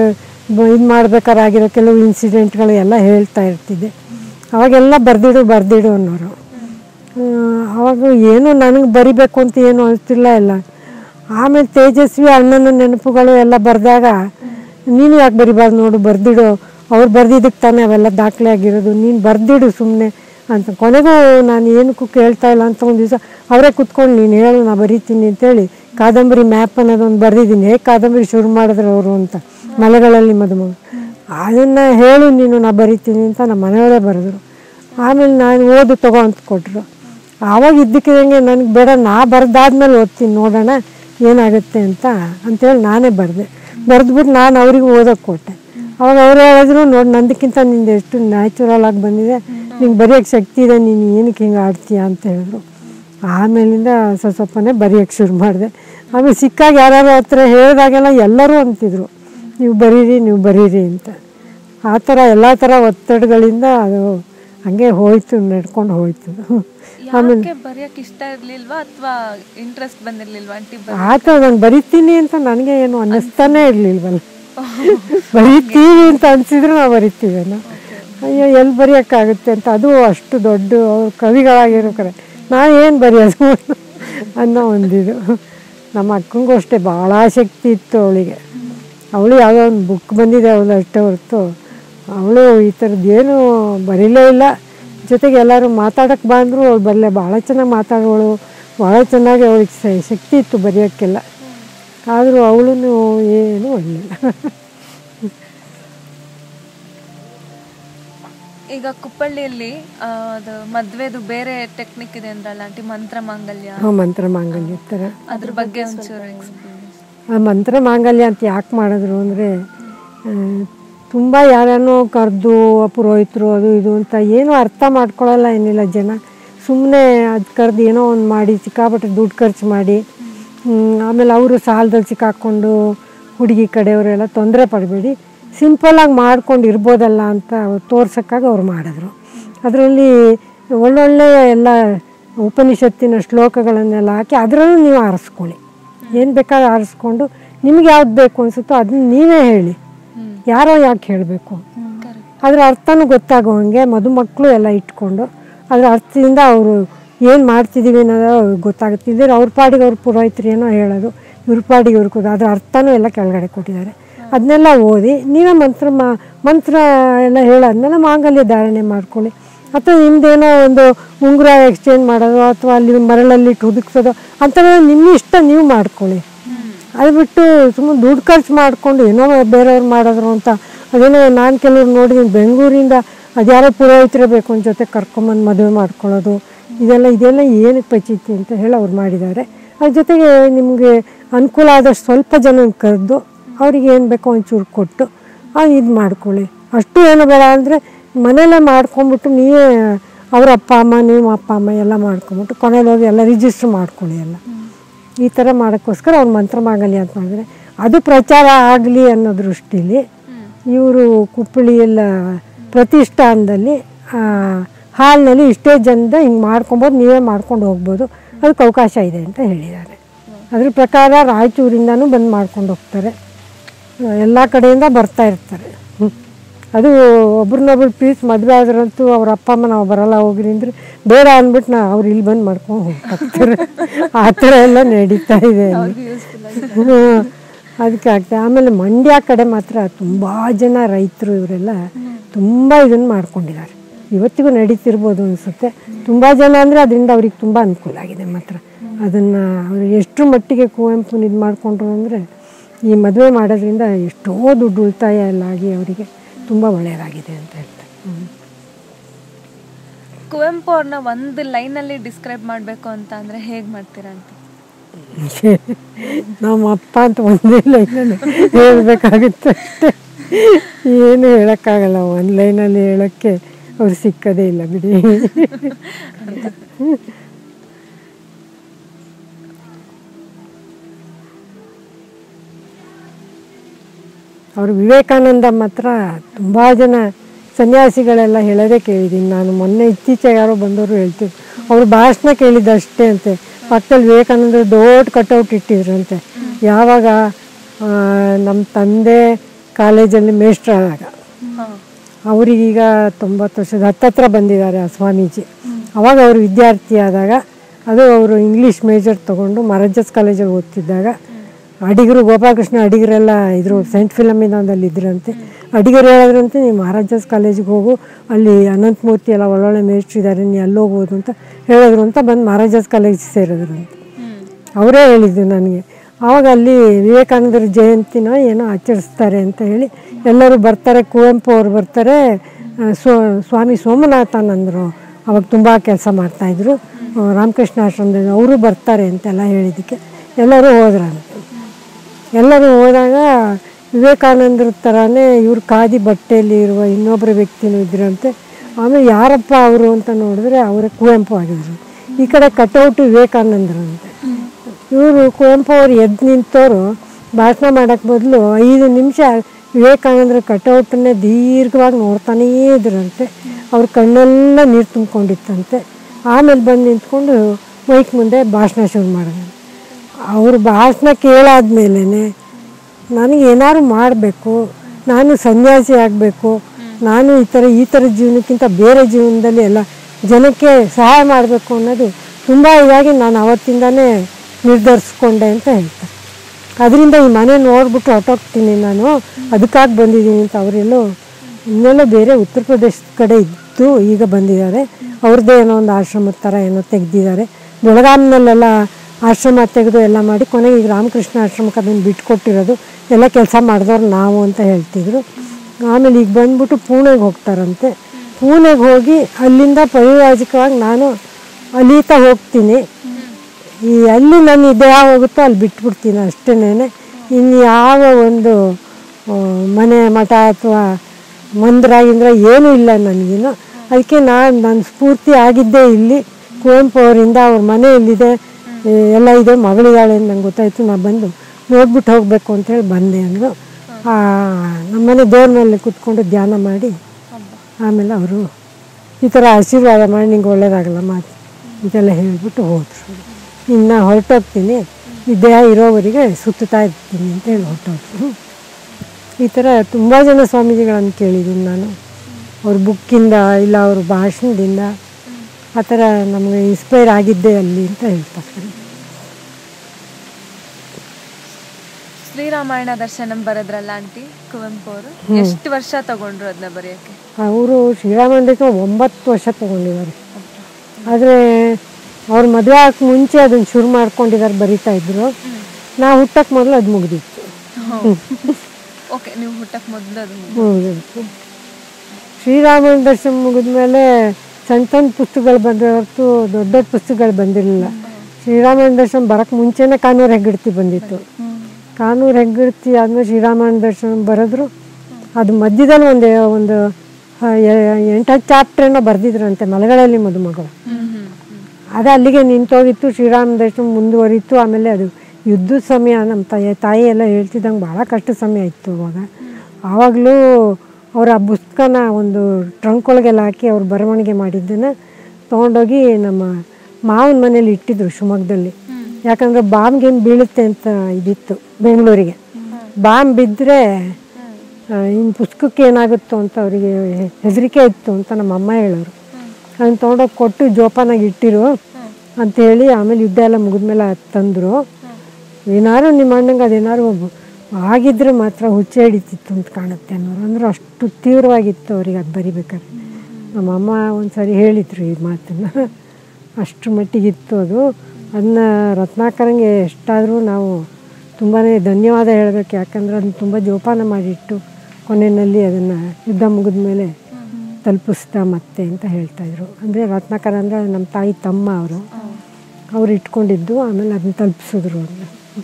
Speaker 2: ಇದು ಮಾಡ್ಬೇಕಾದ್ರೆ ಆಗಿರೋ ಕೆಲವು ಇನ್ಸಿಡೆಂಟ್ಗಳು ಎಲ್ಲ ಹೇಳ್ತಾ ಇರ್ತಿದ್ದೆ ಅವಾಗೆಲ್ಲ ಬರ್ದಿಡು ಬರ್ದಿಡು ಅನ್ನೋರು ಆ, ಅವಾಗ ಏನು ನನಗೆ ಬರಿಬೇಕು ಅಂತ ಏನು ಅನಿಸ್ತಿಲ್ಲ ಇಲ್ಲ ಆಮೇಲೆ ತೇಜಸ್ವಿ ಅಣ್ಣನ ನೆನಪುಗಳು ಎಲ್ಲ ಬರೆದಾಗ ನೀನು ಯಾಕೆ ಬರಿಬಾರ್ದು ನೋಡು ಬರ್ದಿಡು ಅವ್ರು ಬರ್ದಿದ್ದಕ್ಕೆ ತಾನೇ ಅವೆಲ್ಲ ದಾಖಲೆ ಆಗಿರೋದು ನೀನು ಬರ್ದಿಡು ಸುಮ್ಮನೆ ಅಂತ ಕೊನೆಗೂ ನಾನು ಏನಕ್ಕೂ ಕೇಳ್ತಾ ಇಲ್ಲ ಅಂತ ಒಂದು ದಿವಸ ಅವರೇ ಕುತ್ಕೊಂಡು ನೀನು ಹೇಳು ನಾ ಬರೀತೀನಿ ಅಂತೇಳಿ ಕಾದಂಬರಿ ಮ್ಯಾಪ್ ಅನ್ನೋದೊಂದು ಬರೆದಿದ್ದೀನಿ ಹೇಗೆ ಕಾದಂಬರಿ ಶುರು ಮಾಡಿದ್ರು ಅವರು ಅಂತ ಮಲೆಗಳಲ್ಲಿ ಮದುಮಗ ಅದನ್ನು ಹೇಳು ನೀನು ನಾ ಬರೀತೀನಿ ಅಂತ ನಮ್ಮ ಮನೆಯವರೇ ಬರೆದ್ರು ಆಮೇಲೆ ನಾನು ಓದು ತಗೋ ಅಂತ ಕೊಟ್ಟರು ಆವಾಗ ಇದ್ದಕ್ಕಿದಂಗೆ ನನಗೆ ಬೇಡ ನಾ ಬರೆದಾದ್ಮೇಲೆ ಓದ್ತೀನಿ ನೋಡೋಣ ಏನಾಗುತ್ತೆ ಅಂತ ಅಂತೇಳಿ ನಾನೇ ಬರೆದೆ ಬರೆದ್ಬಿಟ್ಟು ನಾನು ಅವ್ರಿಗೆ ಓದೋಕ್ಕೆ ಕೊಟ್ಟೆ ಅವಾಗ ಅವ್ರು ಹೇಳಿದ್ರು ನೋಡಿ ನಂದಕ್ಕಿಂತ ನಿಂದು ಎಷ್ಟು ನ್ಯಾಚುರಲ್ ಆಗಿ ಬಂದಿದೆ ನಿಂಗೆ ಬರೆಯೋಕ್ಕೆ ಶಕ್ತಿ ಇದೆ ನೀನು ಏನಕ್ಕೆ ಹಿಂಗೆ ಆಡ್ತೀಯ ಅಂತ ಹೇಳಿದ್ರು ಆಮೇಲಿಂದ ಸ್ವಲ್ಪ ಸ್ವಲ್ಪನೇ ಬರೆಯೋಕ್ಕೆ ಶುರು ಮಾಡಿದೆ ಆಮೇಲೆ ಸಿಕ್ಕಾಗ ಯಾರ್ಯಾರ ಹತ್ರ ಹೇಳಿದಾಗೆಲ್ಲ ಎಲ್ಲರೂ ಅಂತಿದ್ರು ನೀವು ಬರೀರಿ ನೀವು ಬರೀರಿ ಅಂತ ಆ ಥರ ಎಲ್ಲ ಥರ ಒತ್ತಡಗಳಿಂದ ಅದು ಹಂಗೆ ಹೋಯ್ತು ನಡ್ಕೊಂಡು ಹೋಯ್ತು
Speaker 1: ಯಾಕೆ ಬರೆಯಕ್ಕೆ ಇಷ್ಟ ಇರ್ಲಿಲ್ವಾ ಅಥವಾ ಇಂಟ್ರೆಸ್ಟ್ ಬಂದಿರ್ಲಿಲ್ವಾ ಆಂಟಿ
Speaker 2: ಆ ಥರ ನಾನು ಬರಿತೀನಿ ಅಂತ ನನಗೆ ಏನು ಅನ್ನಿಸ್ತಾನೆ ಇರಲಿಲ್ವಲ್ಲ ಬರಿತೀವಿ ಅಂತ ಅನಿಸಿದ್ರು ನಾವು ಬರಿತೀವೇನೋ ಅಯ್ಯೋ ಎಲ್ಲಿ ಬರೆಯೋಕ್ಕಾಗುತ್ತೆ ಅಂತ ಅದು ಅಷ್ಟು ದೊಡ್ಡ ಅವ್ರು ಕವಿಗಳಾಗಿರೋ ಕರೆ ನಾನು ಏನು ಬರೆಯೋದು ಅನ್ನೋ ಒಂದಿದು ನಮ್ಮ ಅಕ್ಕಂಗೂ ಅಷ್ಟೇ ಭಾಳ ಶಕ್ತಿ ಇತ್ತು ಅವಳಿಗೆ ಅವಳು ಯಾವುದೋ ಒಂದು ಬುಕ್ ಬಂದಿದೆ ಅವಳು ಅಷ್ಟೇ ಹೊರತು ಅವಳು ಈ ಥರದ್ದು ಏನು ಬರೀಲೇ ಇಲ್ಲ ಜೊತೆಗೆ ಎಲ್ಲರೂ ಮಾತಾಡೋಕ್ಕೆ ಬಂದರು ಅವಳು ಬರಲೇ ಭಾಳ ಚೆನ್ನಾಗಿ ಮಾತಾಡೋಳು ಭಾಳ ಚೆನ್ನಾಗಿ ಅವಳಿಗೆ ಸ- ಶಕ್ತಿ ಇತ್ತು ಬರೆಯೋಕ್ಕೆಲ್ಲ ಆದರೂ ಅವಳು ಏನೂ ಒಳ್ಳಿಲ್ಲ
Speaker 1: ಈಗ ಕುಪ್ಪಳ್ಳಿಯಲ್ಲಿ ಆ, ಅದು ಮದ್ವೆದು ಬೇರೆ ಟೆಕ್ನಿಕ್ ಇದೆ ಅಂದ್ರಲ್ಲ ಆಂಟಿ ಮಂತ್ರ ಮಾಂಗಲ್ಯ
Speaker 2: ಆ ಮಂತ್ರ ಮಾಂಗಲ್ಯ ಥರ
Speaker 1: ಅದ್ರ ಬಗ್ಗೆ ಒಂಚೂರು explain.
Speaker 2: ಆ ಮಂತ್ರ ಮಾಂಗಲ್ಯ ಅಂತ ಯಾಕೆ ಮಾಡಿದ್ರು ಅಂದರೆ ತುಂಬ ಯಾರನ್ನೋ ಕರೆದು ಪುರೋಹಿತರು ಅದು ಇದು ಅಂತ ಏನೂ ಅರ್ಥ ಮಾಡ್ಕೊಳ್ಳಲ್ಲ ಏನಿಲ್ಲ ಜನ ಸುಮ್ಮನೆ ಅದು ಕರೆದು ಏನೋ ಒಂದು ಮಾಡಿ ಸಿಕ್ಕಾಪಟ್ಟೆ ದುಡ್ಡು ಖರ್ಚು ಮಾಡಿ ಹ್ಮ್, ಆಮೇಲೆ ಅವರು ಸಾಲದಲ್ಲಿ ಸಿಕ್ಕಾಕ್ಕೊಂಡು ಹುಡುಗಿ ಕಡೆಯವರೆಲ್ಲ ತೊಂದರೆ ಪಡಬೇಡಿ ಸಿಂಪಲ್ಲಾಗಿ ಮಾಡ್ಕೊಂಡು ಇರ್ಬೋದಲ್ಲ ಅಂತ ತೋರ್ಸೋಕ್ಕಾಗಿ ಅವ್ರು ಮಾಡಿದ್ರು ಅದರಲ್ಲಿ ಒಳ್ಳೊಳ್ಳೆ ಎಲ್ಲ ಉಪನಿಷತ್ತಿನ ಶ್ಲೋಕಗಳನ್ನೆಲ್ಲ ಹಾಕಿ ಅದರಲ್ಲೂ ನೀವು ಆರಿಸ್ಕೊಳ್ಳಿ ಏನು ಬೇಕಾದ್ರೂ ಆರಿಸ್ಕೊಂಡು ನಿಮ್ಗೆ ಯಾವ್ದು ಬೇಕು ಅನಿಸುತ್ತೋ ಅದನ್ನ ನೀವೇ ಹೇಳಿ ಯಾರೋ ಯಾಕೆ ಹೇಳಬೇಕು ಅದರ ಅರ್ಥನೂ ಗೊತ್ತಾಗೋ ಹಾಗೆ ಮದುಮಕ್ಕಳು ಎಲ್ಲ ಇಟ್ಕೊಂಡು ಅದರ ಅರ್ಥದಿಂದ ಅವರು ಏನು ಮಾಡ್ತಿದ್ದೀವಿ ಅನ್ನೋದು ಗೊತ್ತಾಗುತ್ತೆ ಇಲ್ಲದ್ರೆ ಅವ್ರ ಪಾಡಿಗೆ ಅವ್ರ ಪುರೋಹಿತರು ಏನೋ ಹೇಳೋದು ಇವ್ರ ಪಾಡಿಗೆ ಇವ್ರ ಕೂದ ಅದರ ಅರ್ಥನೂ ಎಲ್ಲ ಕೆಳಗಡೆ ಕೊಟ್ಟಿದ್ದಾರೆ ಅದನ್ನೆಲ್ಲ ಓದಿ ನೀವೇ ಮಂತ್ರ ಮಾ ಮಂತ್ರ ಎಲ್ಲ ಹೇಳಾದ್ಮೇಲೆ ಮಾಂಗಲ್ಯ ಧಾರಣೆ ಮಾಡ್ಕೊಳ್ಳಿ ಅಥವಾ ನಿಮ್ದೇನೋ ಒಂದು ಉಂಗುರ ಎಕ್ಸ್ಚೇಂಜ್ ಮಾಡೋದು ಅಥವಾ ಅಲ್ಲಿ ಮರಳಲ್ಲಿ ಹುದುಕ್ಸೋದು ಅಂಥವೆಲ್ಲ ನಿಮ್ಮ ಇಷ್ಟ ನೀವು ಮಾಡ್ಕೊಳ್ಳಿ ಅದು ಬಿಟ್ಟು ಸುಮ್ಮನೆ ದುಡ್ಡು ಖರ್ಚು ಮಾಡಿಕೊಂಡು ಏನೋ ಬೇರೆಯವ್ರು ಮಾಡಿದ್ರು ಅಂತ ಅದೇನೋ ನಾನು ಕೆಲವ್ರು ನೋಡಿದ್ದೀನಿ ಬೆಂಗಳೂರಿಂದ ಅದ್ಯಾರೋ ಪುರೋಹಿತರೇ ಬೇಕು ಅಂತ ಜೊತೆ ಕರ್ಕೊಂಬಂದು ಮದುವೆ ಮಾಡ್ಕೊಳ್ಳೋದು ಇದೆಲ್ಲ ಇದೆಲ್ಲ ಏನಕ್ಕೆ ಪಚಿತಿ ಅಂತ ಹೇಳಿ ಅವ್ರು ಮಾಡಿದ್ದಾರೆ ಅದ್ರ ಜೊತೆಗೆ ನಿಮಗೆ ಅನುಕೂಲ ಆದಷ್ಟು ಸ್ವಲ್ಪ ಜನ ಕರೆದು ಅವ್ರಿಗೆ ಏನು ಬೇಕೋ ಒಂಚೂರು ಕೊಟ್ಟು ಅದು ಇದು ಮಾಡ್ಕೊಳ್ಳಿ ಅಷ್ಟು ಏನು ಬೇಡ ಅಂದರೆ ಮನೆಯಲ್ಲೇ ಮಾಡ್ಕೊಂಬಿಟ್ಟು ನೀವೇ ಅವ್ರ ಅಪ್ಪ ಅಮ್ಮ ನಿಮ್ಮ ಅಪ್ಪ ಅಮ್ಮ ಎಲ್ಲ ಮಾಡ್ಕೊಂಬಿಟ್ಟು ಕೊನೆಯಲ್ಲಿ ಹೋಗಿ ಎಲ್ಲ ರಿಜಿಸ್ಟ್ರ್ ಮಾಡ್ಕೊಳ್ಳಿ ಎಲ್ಲ ಈ ಥರ ಮಾಡೋಕ್ಕೋಸ್ಕರ ಅವ್ರು ಮಂತ್ರ ಮಾಂಗಲ್ಯ ಅಂತ ಮಾಡಿದ್ರೆ ಅದು ಪ್ರಚಾರ ಆಗಲಿ ಅನ್ನೋ ದೃಷ್ಟಿಲಿ ಇವರು ಕುಪ್ಪಳಿಯಲ್ಲ ಪ್ರತಿಷ್ಠಾನದಲ್ಲಿ ಹಾಲ್ನಲ್ಲಿ ಇಷ್ಟೇ ಜನದ ಹಿಂಗೆ ಮಾಡ್ಕೊಬೋದು ನೀವೇ ಮಾಡ್ಕೊಂಡು ಹೋಗ್ಬೋದು ಅದಕ್ಕೆ ಅವಕಾಶ ಇದೆ ಅಂತ ಹೇಳಿದ್ದಾರೆ ಅದ್ರ ಪ್ರಕಾರ ರಾಯಚೂರಿಂದನೂ ಬಂದು ಮಾಡ್ಕೊಂಡು ಹೋಗ್ತಾರೆ ಎಲ್ಲ ಕಡೆಯಿಂದ ಬರ್ತಾ ಇರ್ತಾರೆ ಹ್ಮ್. ಅದು ಒಬ್ರನ್ನೊಬ್ರು ಪ್ಲೀಸ್ ಮದುವೆ ಆದ್ರಂತೂ ಅವ್ರ ಅಪ್ಪ ಅಮ್ಮ ನಾವು ಬರಲ್ಲ ಹೋಗ್ರಿ ಅಂದ್ರೆ ಬೇಡ ಅಂದ್ಬಿಟ್ಟು ನಾ ಅವ್ರು ಇಲ್ಲಿ ಬಂದು ಮಾಡ್ಕೊಂಡು ಹೋಗ್ತಾರೆ ಆ ಥರ ಎಲ್ಲ ನಡೀತಾ ಇದೆ ಅಲ್ಲಿ. ಹ್ಮ್. ಅದಕ್ಕೆ ಆಗ್ತದೆ ಆಮೇಲೆ ಮಂಡ್ಯ ಕಡೆ ಮಾತ್ರ ತುಂಬ ಜನ ರೈತರು ಇವರೆಲ್ಲ ತುಂಬ ಇದನ್ನು ಮಾಡ್ಕೊಂಡಿದ್ದಾರೆ ಇವತ್ತಿಗೂ ನಡೀತಿರ್ಬೋದು ಅನಿಸುತ್ತೆ ತುಂಬ ಜನ ಅಂದರೆ ಅದರಿಂದ ಅವ್ರಿಗೆ ತುಂಬ ಅನುಕೂಲ ಆಗಿದೆ ಮಾತ್ರ ಅದನ್ನು ಅವರು ಎಷ್ಟು ಮಟ್ಟಿಗೆ ಕುವೆಂಪು ಇದು ಮಾಡಿಕೊಂಡ್ರು ಅಂದರೆ ಈ ಮದುವೆ ಮಾಡೋದ್ರಿಂದ ಎಷ್ಟೋ ದುಡ್ಡು ಉಳಿತಾಯ ಎಲ್ಲ ಆಗಿ ಅವರಿಗೆ ತುಂಬ ಒಳ್ಳೆಯದಾಗಿದೆ ಅಂತ ಹೇಳ್ತಾರೆ ಹ್ಮ್.
Speaker 1: ಕುವೆಂಪು ಅವ್ರನ್ನ ಒಂದು ಲೈನಲ್ಲಿ ಡಿಸ್ಕ್ರೈಬ್ ಮಾಡಬೇಕು ಅಂತ ಅಂದ್ರೆ ಹೇಗ್ ಮಾಡ್ತೀರಾ ಅಂತ
Speaker 2: ನಮ್ಮ ಅಪ್ಪ ಅಂತ ಒಂದೇ ಲೈನಲ್ಲಿ ಹೇಳಬೇಕಾಗುತ್ತೆ ಅಷ್ಟೇ ಏನು ಹೇಳೋಕ್ಕಾಗಲ್ಲ ಒಂದು ಲೈನಲ್ಲಿ ಹೇಳೋಕ್ಕೆ ಅವ್ರು ಸಿಕ್ಕದೇ ಇಲ್ಲ ಬಿಡಿ ಅವರು ವಿವೇಕಾನಂದ ಮಾತ್ರ ತುಂಬ ಜನ ಸನ್ಯಾಸಿಗಳೆಲ್ಲ ಹೇಳೋದೇ ಕೇಳಿದ್ದೀನಿ ನಾನು ಮೊನ್ನೆ ಇತ್ತೀಚೆಗೆ ಯಾರೋ ಬಂದವರು ಹೇಳ್ತಿದ್ರು ಅವ್ರು ಭಾಷಣ ಕೇಳಿದ್ದಷ್ಟೇ ಅಂತೆ ಪಕ್ಕದಲ್ಲಿ ವಿವೇಕಾನಂದ ದೊಡ್ಡ ಕಟೌಟ್ ಇಟ್ಟಿದ್ರಂತೆ ಯಾವಾಗ ಆ, ನಮ್ಮ ತಂದೆ ಕಾಲೇಜಲ್ಲಿ ಮೇಷ್ಟ್ರಾದಾಗ ಅವರಿಗೀಗ ತೊಂಬತ್ತು ವರ್ಷದ ಹತ್ತತ್ರ ಬಂದಿದ್ದಾರೆ ಆ ಸ್ವಾಮೀಜಿ ಅವಾಗ ಅವರು ವಿದ್ಯಾರ್ಥಿ ಆದಾಗ ಅದು ಅವರು ಇಂಗ್ಲೀಷ್ ಮೇಜರ್ ತೊಗೊಂಡು ಮಹಾರಾಜಸ್ ಕಾಲೇಜಲ್ಲಿ ಓದ್ತಿದ್ದಾಗ ಅಡಿಗರು ಗೋಪಾಲಕೃಷ್ಣ ಅಡಿಗರೆಲ್ಲ ಇದ್ರು ಸೆಂಟ್ ಫಿಲಮಿನಲ್ಲಿ ಇದ್ರಂತೆ ಅಡಿಗರು ಹೇಳಿದ್ರಂತೆ ನೀವು ಮಹಾರಾಜಸ್ ಕಾಲೇಜಿಗೆ ಹೋಗು ಅಲ್ಲಿ ಅನಂತಮೂರ್ತಿ ಎಲ್ಲ ಒಳ್ಳೊಳ್ಳೆ ಮೇಷ್ಟ್ರು ಇದ್ದಾರೆ ನೀ ಅಲ್ಲಿ ಹೋಗ್ಬೋದು ಅಂತ ಹೇಳಿದ್ರು ಅಂತ ಬಂದು ಮಹಾರಾಜಸ್ ಕಾಲೇಜ್ ಸೇರಿದ್ರಂತೆ ಅವರೇ ಹೇಳಿದ್ದು ನನಗೆ ಆವಾಗ ಅಲ್ಲಿ ವಿವೇಕಾನಂದರ ಜಯಂತಿನೋ ಏನೋ ಆಚರಿಸ್ತಾರೆ ಅಂತ ಹೇಳಿ ಎಲ್ಲರೂ ಬರ್ತಾರೆ ಕುವೆಂಪು ಅವ್ರು ಬರ್ತಾರೆ ಆ, ಸ್ವ ಸ್ವಾಮಿ ಸೋಮನಾಥನಂದರು ಅವಾಗ ತುಂಬ ಕೆಲಸ ಮಾಡ್ತಾಯಿದ್ರು ರಾಮಕೃಷ್ಣ ಆಶ್ರಮದಲ್ಲಿ ಅವರು ಬರ್ತಾರೆ ಅಂತೆಲ್ಲ ಹೇಳಿದ್ದಕ್ಕೆ ಎಲ್ಲರೂ ಹೋದ್ರಂತೆ ಎಲ್ಲರೂ ಹೋದಾಗ ವಿವೇಕಾನಂದರ ಥರನೇ ಇವ್ರು ಖಾದಿ ಬಟ್ಟೆಯಲ್ಲಿ ಇರುವ ಇನ್ನೊಬ್ಬರ ವ್ಯಕ್ತಿನೂ ಇದ್ರಂತೆ ಆಮೇಲೆ ಯಾರಪ್ಪ ಅವರು ಅಂತ ನೋಡಿದ್ರೆ ಅವರೇ ಕುವೆಂಪು ಆಗಿದ್ರು ಈ ಕಡೆ ಕಟೌಟು ವಿವೇಕಾನಂದರು ಅಂತೆ ಇವರು ಕುವೆಂಪು ಅವ್ರು ಎದ್ದು ನಿಂತವರು ಭಾಷಣ ಮಾಡೋಕ್ಕೆ ಬದಲು ಐದು ನಿಮಿಷ ವಿವೇಕಾನಂದರ ಕಟೌಟನ್ನೇ ದೀರ್ಘವಾಗಿ ನೋಡ್ತಾನೇ ಇದ್ರಂತೆ ಅವ್ರ ಕಣ್ಣೆಲ್ಲ ನೀರು ತುಂಬ್ಕೊಂಡಿತ್ತಂತೆ ಆಮೇಲೆ ಬಂದು ನಿಂತ್ಕೊಂಡು ಮೈಕ್ ಮುಂದೆ ಭಾಷಣ ಶುರು ಮಾಡಿದ್ರು ಅವ್ರ ಭಾಷಣ ಕೇಳಾದ್ಮೇಲೆ ನನಗೆ ಏನಾದ್ರು ಮಾಡಬೇಕು ನಾನು ಸನ್ಯಾಸಿ ಆಗಬೇಕು ನಾನು ಈ ಥರ ಈ ಥರ ಜೀವನಕ್ಕಿಂತ ಬೇರೆ ಜೀವನದಲ್ಲಿ ಎಲ್ಲ ಜನಕ್ಕೆ ಸಹಾಯ ಮಾಡಬೇಕು ಅನ್ನೋದು ತುಂಬ ಇದಾಗಿ ನಾನು ಅವತ್ತಿಂದನೇ ನಿರ್ಧರಿಸ್ಕೊಂಡೆ ಅಂತ ಹೇಳ್ತಾರೆ ಅದರಿಂದ ಈ ಮನೆ ನೋಡ್ಬಿಟ್ಟು ಹೊಟ್ಟೋಗ್ತೀನಿ ನಾನು ಅದಕ್ಕಾಗಿ ಬಂದಿದ್ದೀನಿ ಅಂತ ಅವರೆಲ್ಲೋ ಇನ್ನೆಲ್ಲೋ ಬೇರೆ ಉತ್ತರ ಪ್ರದೇಶದ ಕಡೆ ಇದ್ದು ಈಗ ಬಂದಿದ್ದಾರೆ ಅವ್ರದ್ದೇ ಏನೋ ಒಂದು ಆಶ್ರಮದ ಥರ ಏನೋ ತೆಗ್ದಿದ್ದಾರೆ ಬೆಳಗಾಂನಲ್ಲೆಲ್ಲ ಆಶ್ರಮ ತೆಗೆದು ಎಲ್ಲ ಮಾಡಿ ಕೊನೆಗೆ ಈಗ ರಾಮಕೃಷ್ಣ ಆಶ್ರಮಕ್ಕೆ ಅದನ್ನು ಬಿಟ್ಕೊಟ್ಟಿರೋದು ಎಲ್ಲ ಕೆಲಸ ಮಾಡಿದವ್ರು ನಾವು ಅಂತ ಹೇಳ್ತಿದ್ರು ಆಮೇಲೆ ಈಗ ಬಂದ್ಬಿಟ್ಟು ಪೂಣೆಗೆ ಹೋಗ್ತಾರಂತೆ ಪೂಣೆಗೆ ಹೋಗಿ ಅಲ್ಲಿಂದ ಪರಿವಾಜಿಕವಾಗಿ ನಾನು ಅಲೀತಾ ಹೋಗ್ತೀನಿ ಈ ಅಲ್ಲಿ ನನ್ನ ದೇಹ ಹೋಗುತ್ತೋ ಅಲ್ಲಿ ಬಿಟ್ಬಿಡ್ತೀನಿ ಅಷ್ಟೇನೆ ಇನ್ನು ಯಾವ ಒಂದು ಆ, ಮನೆ ಮಠ ಅಥವಾ ಮಂದಿರ ಗಿಂದ್ರ ಏನೂ ಇಲ್ಲ ನನಗೇನು ಅದಕ್ಕೆ ನಾನು ನನ್ನ ಸ್ಫೂರ್ತಿ ಆಗಿದ್ದೇ ಇಲ್ಲಿ ಕುವೆಂಪು ಅವರಿಂದ ಅವ್ರ ಮನೆ ಎಲ್ಲಿದೆ ಏ, ಎಲ್ಲ ಇದೆ ಮಗಳಿದ್ದಾಳೆ ಅಂತ ನಂಗೆ ಗೊತ್ತಾಯಿತು ನಾನು ಬಂದು ನೋಡ್ಬಿಟ್ಟು ಹೋಗಬೇಕು ಅಂತೇಳಿ ಬಂದೆ ಅಂದರು ನಮ್ಮನೆ ದೇವ್ರ ಮೇಲೆ ಕೂತ್ಕೊಂಡು ಧ್ಯಾನ ಮಾಡಿ ಆಮೇಲೆ ಅವರು ಈ ಥರ ಆಶೀರ್ವಾದ ಮಾಡಿ ನಿಂಗೆ ಒಳ್ಳೇದಾಗಲ್ಲ ಮಾತು ಇದೆಲ್ಲ ಹೇಳಿಬಿಟ್ಟು ಹೋದರು ಇನ್ನು ಹೊರಟೋಗ್ತೀನಿ ಈ ದೇಹ ಇರೋವರೆಗೆ ಸುತ್ತುತ್ತಾ ಇರ್ತೀನಿ ಅಂತ ಹೇಳಿ ಹೊರಟೋದ್ರು ಈ ಥರ ತುಂಬ ಜನ ಸ್ವಾಮೀಜಿಗಳನ್ನು ಕೇಳಿದ್ದೀನಿ ನಾನು ಅವ್ರ ಬುಕ್ಕಿಂದ ಇಲ್ಲ ಅವ್ರ ಭಾಷಣದಿಂದ ಆ ಥರ ನಮಗೆ ಇನ್ಸ್ಪೈರ್ ಆಗಿದ್ದೆ ಅಲ್ಲಿ ಅಂತ ಹೇಳ್ತಾರೆ
Speaker 1: ಶ್ರೀರಾಮಾಯಣ ದರ್ಶನಂ ಬರದ್ರಲ್ಲ ಆಂಟಿ ಕುವೆಂಪು ಅವರು ಎಷ್ಟು ವರ್ಷ ತಗೊಂಡ್ರು ಅದನ್ನ ಬರೆಯಕ್ಕೆ
Speaker 2: ಅವರು ಶ್ರೀರಾಮಂದಿರಕ್ಕೆ ಒಂಬತ್ತು ವರ್ಷ ತೊಗೊಂಡಿದ್ದಾರೆ ಆದರೆ ಅವ್ರ ಮದುವೆ ಆಗಕ್ಕೆ ಮುಂಚೆ ಅದನ್ನು ಶುರು ಮಾಡ್ಕೊಂಡಿದ್ದಾರೆ ಬರಿತಾ ಇದ್ರು ನಾ ಹುಟ್ಟಕ್ಕೆ ಮೊದಲು ಅದು ಮುಗ್ದಿತ್ತು
Speaker 1: ಓಕೆ ನೀವು ಹುಟ್ಟಕ್ ಮೊದಲು ಅದು
Speaker 2: ಮುಗ್ದಿತ್ತು ಶ್ರೀರಾಮನ ದರ್ಶನ ಮುಗಿದ್ಮೇಲೆ ಸಣ್ಣ ಸಣ್ಣ ಪುಸ್ತಕಗಳು ಬಂದರೆ ಹೊರತು ದೊಡ್ಡ ದೊಡ್ಡ ಪುಸ್ತಕಗಳು ಬಂದಿರಲಿಲ್ಲ ಶ್ರೀರಾಮನ ದರ್ಶನ ಬರೋಕ್ಕೆ ಮುಂಚೆನೇ ಕಾನೂರು ಹೆಗ್ಗಡ್ತಿ ಬಂದಿತ್ತು ಕಾನೂರು ಹೆಗ್ಗಡ್ತಿ ಆದಮೇಲೆ ಶ್ರೀರಾಮನ ದರ್ಶನ ಬರೆದ್ರು ಅದು ಮಧ್ಯದಲ್ಲಿ ಒಂದು ಒಂದು ಆ, ಎ- ಎಂಟತ್ತು ಚಾಪ್ಟ್ರೇನೋ ಬರೆದಿದ್ರಂತೆ ಮಲಗಳಲ್ಲಿ ಮದುಮಗಳು ಅದು ಅಲ್ಲಿಗೆ ನಿಂತೋಗಿತ್ತು ಶ್ರೀರಾಮ ದರ್ಶನ ಮುಂದುವರಿತು ಆಮೇಲೆ ಅದು ಯುದ್ಧದ ಸಮಯ ನಮ್ಮ ತಾಯಿ ತಾಯಿ ಎಲ್ಲ ಹೇಳ್ತಿದ್ದಂಗೆ ಭಾಳ ಕಷ್ಟ ಸಮಯ ಇತ್ತು ಅವಾಗ ಆವಾಗಲೂ ಅವ್ರು ಆ ಪುಸ್ತಕನ ಒಂದು ಟ್ರಂಕ್ ಒಳಗೆಲ್ಲ ಹಾಕಿ ಅವ್ರು ಬರವಣಿಗೆ ಮಾಡಿದ್ದನ್ನು ತೊಗೊಂಡೋಗಿ ನಮ್ಮ ಮಾವನ ಮನೇಲಿ ಇಟ್ಟಿದ್ರು ಶಿವಮೊಗ್ಗದಲ್ಲಿ ಯಾಕಂದರೆ ಬಾಂಬ್ಗೇನು ಬೀಳುತ್ತೆ ಅಂತ ಇದಿತ್ತು ಬೆಂಗಳೂರಿಗೆ ಬಾಂಬ್ ಬಿದ್ದರೆ ಇನ್ನು ಪುಸ್ತಕಕ್ಕೆ ಏನಾಗುತ್ತೋ ಅಂತ ಅವರಿಗೆ ಹೆದರಿಕೆ ಇತ್ತು ಅಂತ ನಮ್ಮ ಅಮ್ಮ ಹೇಳೋರು ಅದನ್ನ ತೊಗೊಂಡೋಗಿ ಕೊಟ್ಟು ಜೋಪಾನಾಗಿ ಇಟ್ಟಿರು ಅಂತೇಳಿ ಆಮೇಲೆ ಯುದ್ಧ ಎಲ್ಲ ಮುಗಿದ್ಮೇಲೆ ಅದ್ ತಂದರು ಏನಾರು ನಿಮ್ಮ ಅಣ್ಣಂಗೆ ಅದೇನಾರು ಒಬ್ಬ- ಆಗಿದ್ರೆ ಮಾತ್ರ ಹುಚ್ಚೆ ಹಿಡಿತಿತ್ತು ಅಂತ ಕಾಣುತ್ತೆ ಅನ್ನೋರು ಅಂದ್ರೆ ಅಷ್ಟು ತೀವ್ರವಾಗಿತ್ತು ಅವ್ರಿಗೆ ಅದು ಬರಿಬೇಕಾದ್ರೆ ನಮ್ಮ ಅಮ್ಮ ಒಂದು ಸರಿ ಹೇಳಿದರು ಈ ಮಾತನ್ನು ಅಷ್ಟು ಮಟ್ಟಿಗಿತ್ತು ಅದು ಅದನ್ನ ರತ್ನಾಕರಂಗೆ ಎಷ್ಟಾದರೂ ನಾವು ತುಂಬಾ ಧನ್ಯವಾದ ಹೇಳಬೇಕು ಯಾಕಂದ್ರೆ ಅದನ್ನ ತುಂಬ ಜೋಪಾನ ಮಾಡಿಟ್ಟು ಕೊನೆಯಲ್ಲಿ ಅದನ್ನು ಯುದ್ಧ ಮುಗಿದ ಮೇಲೆ ತಲುಪಿಸ್ದ ಮತ್ತೆ ಅಂತ ಹೇಳ್ತಾಯಿದ್ರು ಅಂದರೆ ರತ್ನಾಕರ ಅಂದರೆ ನಮ್ಮ ತಾಯಿ ತಮ್ಮ ಅವರು ಅವ್ರು ಇಟ್ಕೊಂಡಿದ್ದು ಆಮೇಲೆ ಅದನ್ನ ತಲುಪಿಸಿದ್ರು ಅದನ್ನ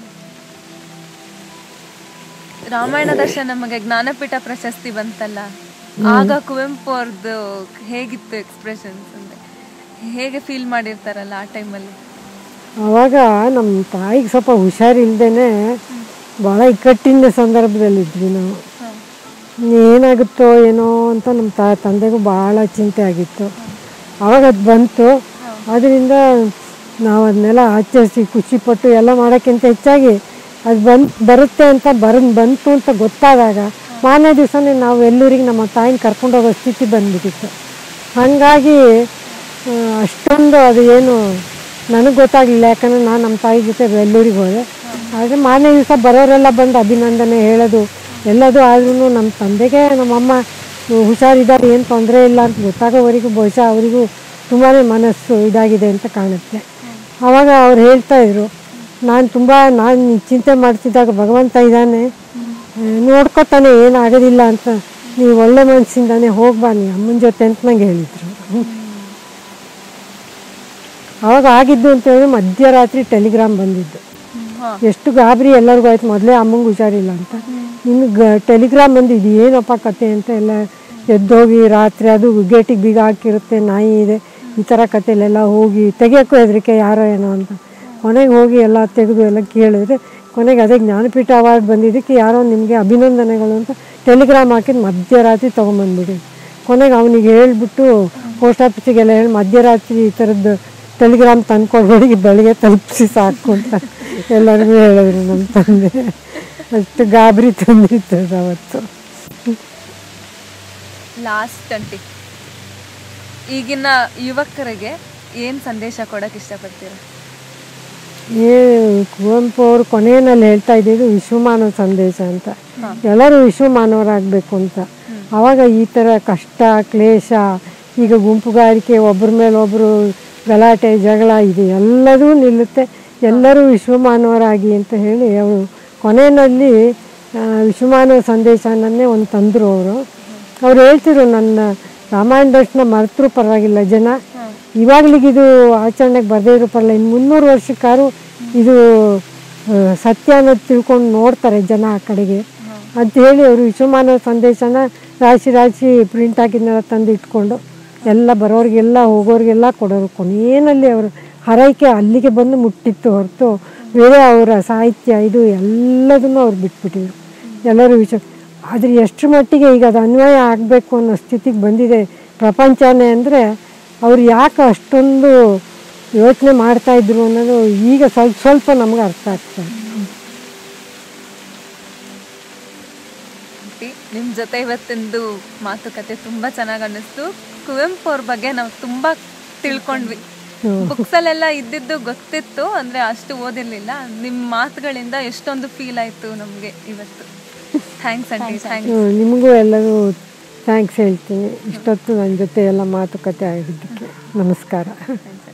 Speaker 1: ರಾಮಾಯಣ ದರ್ಶನ ನಮಗೆ ಜ್ಞಾನಪೀಠ ಪ್ರಶಸ್ತಿ ಬಂತಲ್ಲ ಆಗ ಕುವೆಂಪು ಅವ್ರದ್ದು ಹೇಗಿತ್ತು ಎಕ್ಸ್ಪ್ರೆಷನ್ಸ್ ಅಂದ್ರೆ ಹೇಗೆ ಫೀಲ್ ಮಾಡಿರ್ತಾರಲ್ಲ ಆ ಟೈಮಲ್ಲಿ
Speaker 2: ಆವಾಗ ನಮ್ಮ ತಾಯಿಗೆ ಸ್ವಲ್ಪ ಹುಷಾರಿಲ್ದೇ ಭಾಳ ಇಕ್ಕಟ್ಟಿನ ಸಂದರ್ಭದಲ್ಲಿದ್ವಿ ನಾವು ಏನಾಗುತ್ತೋ ಏನೋ ಅಂತ ನಮ್ಮ ತಾ ತಂದೆಗೂ ಭಾಳ ಚಿಂತೆ ಆಗಿತ್ತು ಆವಾಗ ಅದು ಬಂತು ಅದರಿಂದ ನಾವು ಅದನ್ನೆಲ್ಲ ಆಚರಿಸಿ ಖುಷಿಪಟ್ಟು ಎಲ್ಲ ಮಾಡೋಕ್ಕಿಂತ ಹೆಚ್ಚಾಗಿ ಅದು ಬಂದು ಬರುತ್ತೆ ಅಂತ ಬರ ಬಂತು ಅಂತ ಗೊತ್ತಾದಾಗ ಮಾರನೇ ದಿವಸನೇ ನಾವು ಎಲ್ಲೂರಿಗೆ ನಮ್ಮ ತಾಯಿನ ಕರ್ಕೊಂಡು ಹೋಗೋ ಸ್ಥಿತಿ ಬಂದ್ಬಿಟ್ಟಿತ್ತು ಹಾಗಾಗಿ ಆ, ಅಷ್ಟೊಂದು ಅದು ಏನು ನನಗೆ ಗೊತ್ತಾಗಲಿಲ್ಲ ಯಾಕಂದರೆ ನಾನು ನಮ್ಮ ತಾಯಿ ಜೊತೆ ಬೆಳ್ಳೂರಿಗೆ ಹೋದೆ ಆದರೆ ಮಾರನೇ ದಿವಸ ಬರೋರೆಲ್ಲ ಬಂದು ಅಭಿನಂದನೆ ಹೇಳೋದು ಎಲ್ಲದು ಆದ್ರೂ ನಮ್ಮ ತಂದೆಗೆ ನಮ್ಮಮ್ಮ ಹುಷಾರಿದ್ದಾರೆ ಏನು ತೊಂದರೆ ಇಲ್ಲ ಅಂತ ಗೊತ್ತಾಗೋವರೆಗೂ ಬಹುಶಃ ಅವರಿಗೂ ತುಂಬಾ ಮನಸ್ಸು ಇದಾಗಿದೆ ಅಂತ ಕಾಣುತ್ತೆ ಆವಾಗ ಅವ್ರು ಹೇಳ್ತಾ ಇದ್ರು ನಾನು ತುಂಬ ನಾನು ಚಿಂತೆ ಮಾಡ್ತಿದ್ದಾಗ ಭಗವಂತ ಇದ್ದಾನೆ ನೋಡ್ಕೊತಾನೆ ಏನಾಗೋದಿಲ್ಲ ಅಂತ ನೀವು ಒಳ್ಳೆ ಮನಸ್ಸಿಂದಾನೆ ಹೋಗ್ಬಾ ನೀ ಅಮ್ಮನ ಜೊತೆ ಅಂತ ನಂಗೆ ಹೇಳಿದರು ಅವಾಗ ಆಗಿದ್ದು ಅಂತ ಹೇಳಿದ್ರೆ ಮಧ್ಯರಾತ್ರಿ ಟೆಲಿಗ್ರಾಮ್ ಬಂದಿದ್ದು ಎಷ್ಟು ಗಾಬರಿ ಎಲ್ಲರಿಗೂ ಆಯ್ತು ಮೊದಲೇ ಅಮ್ಮಂಗೆ ಹುಷಾರಿಲ್ಲ ಅಂತ ಇನ್ನು ಗ ಟೆಲಿಗ್ರಾಮ್ ಬಂದಿದ್ದು ಏನಪ್ಪ ಕತೆ ಅಂತ ಎಲ್ಲ ಎದ್ದೋಗಿ ರಾತ್ರಿ ಅದು ಗೇಟಿಗೆ ಬೀಗ ಹಾಕಿರುತ್ತೆ ನಾಯಿ ಇದೆ ಈ ಥರ ಕತೆಲೆಲ್ಲ ಹೋಗಿ ತೆಗಿಯೋಕ್ಕೂ ಹೆದರಿಕೆ ಯಾರೋ ಏನೋ ಅಂತ ಕೊನೆಗೆ ಹೋಗಿ ಎಲ್ಲ ತೆಗೆದು ಎಲ್ಲ ಕೇಳಿದ್ರೆ ಕೊನೆಗೆ ಅದೇ ಜ್ಞಾನಪೀಠ ಅವಾರ್ಡ್ ಬಂದಿದ್ದಕ್ಕೆ ಯಾರೋ ನಿಮಗೆ ಅಭಿನಂದನೆಗಳು ಅಂತ ಟೆಲಿಗ್ರಾಮ್ ಹಾಕಿದ್ದು ಮಧ್ಯರಾತ್ರಿ ತೊಗೊಂಬಂದ್ಬಿಡಿ ಕೊನೆಗೆ ಅವನಿಗೆ ಹೇಳ್ಬಿಟ್ಟು ಪೋಸ್ಟ್ ಆಫೀಸಿಗೆಲ್ಲ ಹೇಳಿ ಮಧ್ಯರಾತ್ರಿ ಈ ಥರದ್ದು ಟೆಲಿಗ್ರಾಮ್ ತಂದ್ಕೊಡ್ಬೇಡಿ ಬೆಳಗ್ಗೆ ತಲುಪಿಸಿ ಸಾಕು ಅಂತ ಎಲ್ಲರಿಗೂ ಹೇಳಿದ್ರು ನಮ್ಮ ತಂದೆ ಅಷ್ಟು ಗಾಬರಿ ತಂದಿತ್ತು ಅದು ಅವತ್ತು
Speaker 1: ಲಾಸ್ಟ್ ಅಂಟಿ ಈಗಿನ ಯುವಕರಿಗೆ ಏನ್ ಸಂದೇಶ ಕೊಡಕ್ ಇಷ್ಟಪಡ್ತೀರಾ
Speaker 2: ಏ ಕುವೆಂಪು ಅವರು ಕೊನೆಯಲ್ಲಿ ಹೇಳ್ತಾ ಇದ್ದಿದ್ದು ವಿಶ್ವಮಾನವ ಸಂದೇಶ ಅಂತ ಎಲ್ಲರೂ ವಿಶ್ವಮಾನವರಾಗಬೇಕು ಅಂತ ಆವಾಗ ಈ ಥರ ಕಷ್ಟ ಕ್ಲೇಶ ಈಗ ಗುಂಪುಗಾರಿಕೆ ಒಬ್ಬರ ಮೇಲೆ ಒಬ್ಬರು ಗಲಾಟೆ ಜಗಳ ಇದು ಎಲ್ಲದೂ ನಿಲ್ಲುತ್ತೆ ಎಲ್ಲರೂ ವಿಶ್ವಮಾನವರಾಗಿ ಅಂತ ಹೇಳಿ ಅವರು ಕೊನೆಯಲ್ಲಿ ಆ, ವಿಶ್ವಮಾನವ ಸಂದೇಶನನ್ನೇ ಒಂದು ತಂದರು ಅವರು ಅವ್ರು ಹೇಳ್ತಿದ್ರು ನನ್ನ ರಾಮಾಯಣ ದರ್ಶನ ಮರೆತರೂ ಪರವಾಗಿಲ್ಲ ಜನ ಇವಾಗ್ಲಿಗಿದು ಆಚರಣೆಗೆ ಬರದೇ ಇರೋ ಪರವಾಗಿಲ್ಲ ಇನ್ನು ಮುನ್ನೂರು ವರ್ಷಕ್ಕಾರು ಇದು ಆ, ಸತ್ಯ ಅನ್ನೋದು ತಿಳ್ಕೊಂಡು ನೋಡ್ತಾರೆ ಜನ ಆ ಕಡೆಗೆ ಅಂತ ಹೇಳಿ ಅವರು ವಿಶ್ವಮಾನವ ಸಂದೇಶನ ರಾಶಿ ರಾಶಿ ಪ್ರಿಂಟ್ ಹಾಕಿದ್ನೆಲ್ಲ ತಂದು ಇಟ್ಕೊಂಡು ಎಲ್ಲ ಬರೋರಿಗೆಲ್ಲ ಹೋಗೋರಿಗೆಲ್ಲ ಕೊಡೋರು ಕೊನೆಯಲ್ಲಿ ಅವರು ಹರೈಕೆ ಅಲ್ಲಿಗೆ ಬಂದು ಮುಟ್ಟಿತ್ತು ಹೊರತು ಬೇರೆ ಅವರ ಸಾಹಿತ್ಯ ಇದು ಎಲ್ಲದನ್ನು ಅವ್ರು ಬಿಟ್ಬಿಟ್ಟಿದ್ರು ಎಲ್ಲರೂ ವಿಶ್ವ ಆದರೆ ಎಷ್ಟು ಮಟ್ಟಿಗೆ ಈಗ ಅದು ಅನ್ವಯ ಆಗಬೇಕು ಅನ್ನೋ ಸ್ಥಿತಿಗೆ ಬಂದಿದೆ ಪ್ರಪಂಚನೇ ಅಂದರೆ ಅವ್ರು ಯಾಕೆ ಅಷ್ಟೊಂದು ಯೋಚನೆ ಮಾಡ್ತಾ ಇದ್ರು ಅನ್ನೋದು ಈಗ ಸ್ವಲ್ಪ ಸ್ವಲ್ಪ ನಮ್ಗೆ ಅರ್ಥ ಆಗ್ತದೆ
Speaker 1: ಆಂಟಿ, ನಿಮ್ ಜೊತೆ ಇವತ್ತಿಂದು ಮಾತುಕತೆ ತುಂಬಾ ಚೆನ್ನಾಗಿ ಅನ್ನಿಸ್ತು ಕುವೆಂಪು ಅವ್ರ ಬಗ್ಗೆ ನಾವು ತುಂಬಾ ತಿಳ್ಕೊಂಡ್ವಿ ಬುಕ್ಸ್ ಅಲ್ಲೆಲ್ಲ ಇದ್ದಿದ್ದು ಗೊತ್ತಿತ್ತು ಅಂದ್ರೆ ಅಷ್ಟು ಓದಿರ್ಲಿಲ್ಲ ನಿಮ್ ಮಾತುಗಳಿಂದ ಎಷ್ಟೊಂದು ಫೀಲ್ ಆಯ್ತು ನಮ್ಗೆ ಇವತ್ತು ಥ್ಯಾಂಕ್ಸ್ ಆಂಟಿ ಥ್ಯಾಂಕ್ಸ್
Speaker 2: ಹ್ಮ್, ನಿಮಗೂ ಎಲ್ಲರೂ ಥ್ಯಾಂಕ್ಸ್ ಹೇಳ್ತೀನಿ ಇಷ್ಟೊತ್ತು ನನ್ನ ಜೊತೆ ಎಲ್ಲ ಮಾತುಕತೆ ಆಗಿದ್ದಕ್ಕೆ ನಮಸ್ಕಾರ
Speaker 1: ಥ್ಯಾಂಕ್ಸ್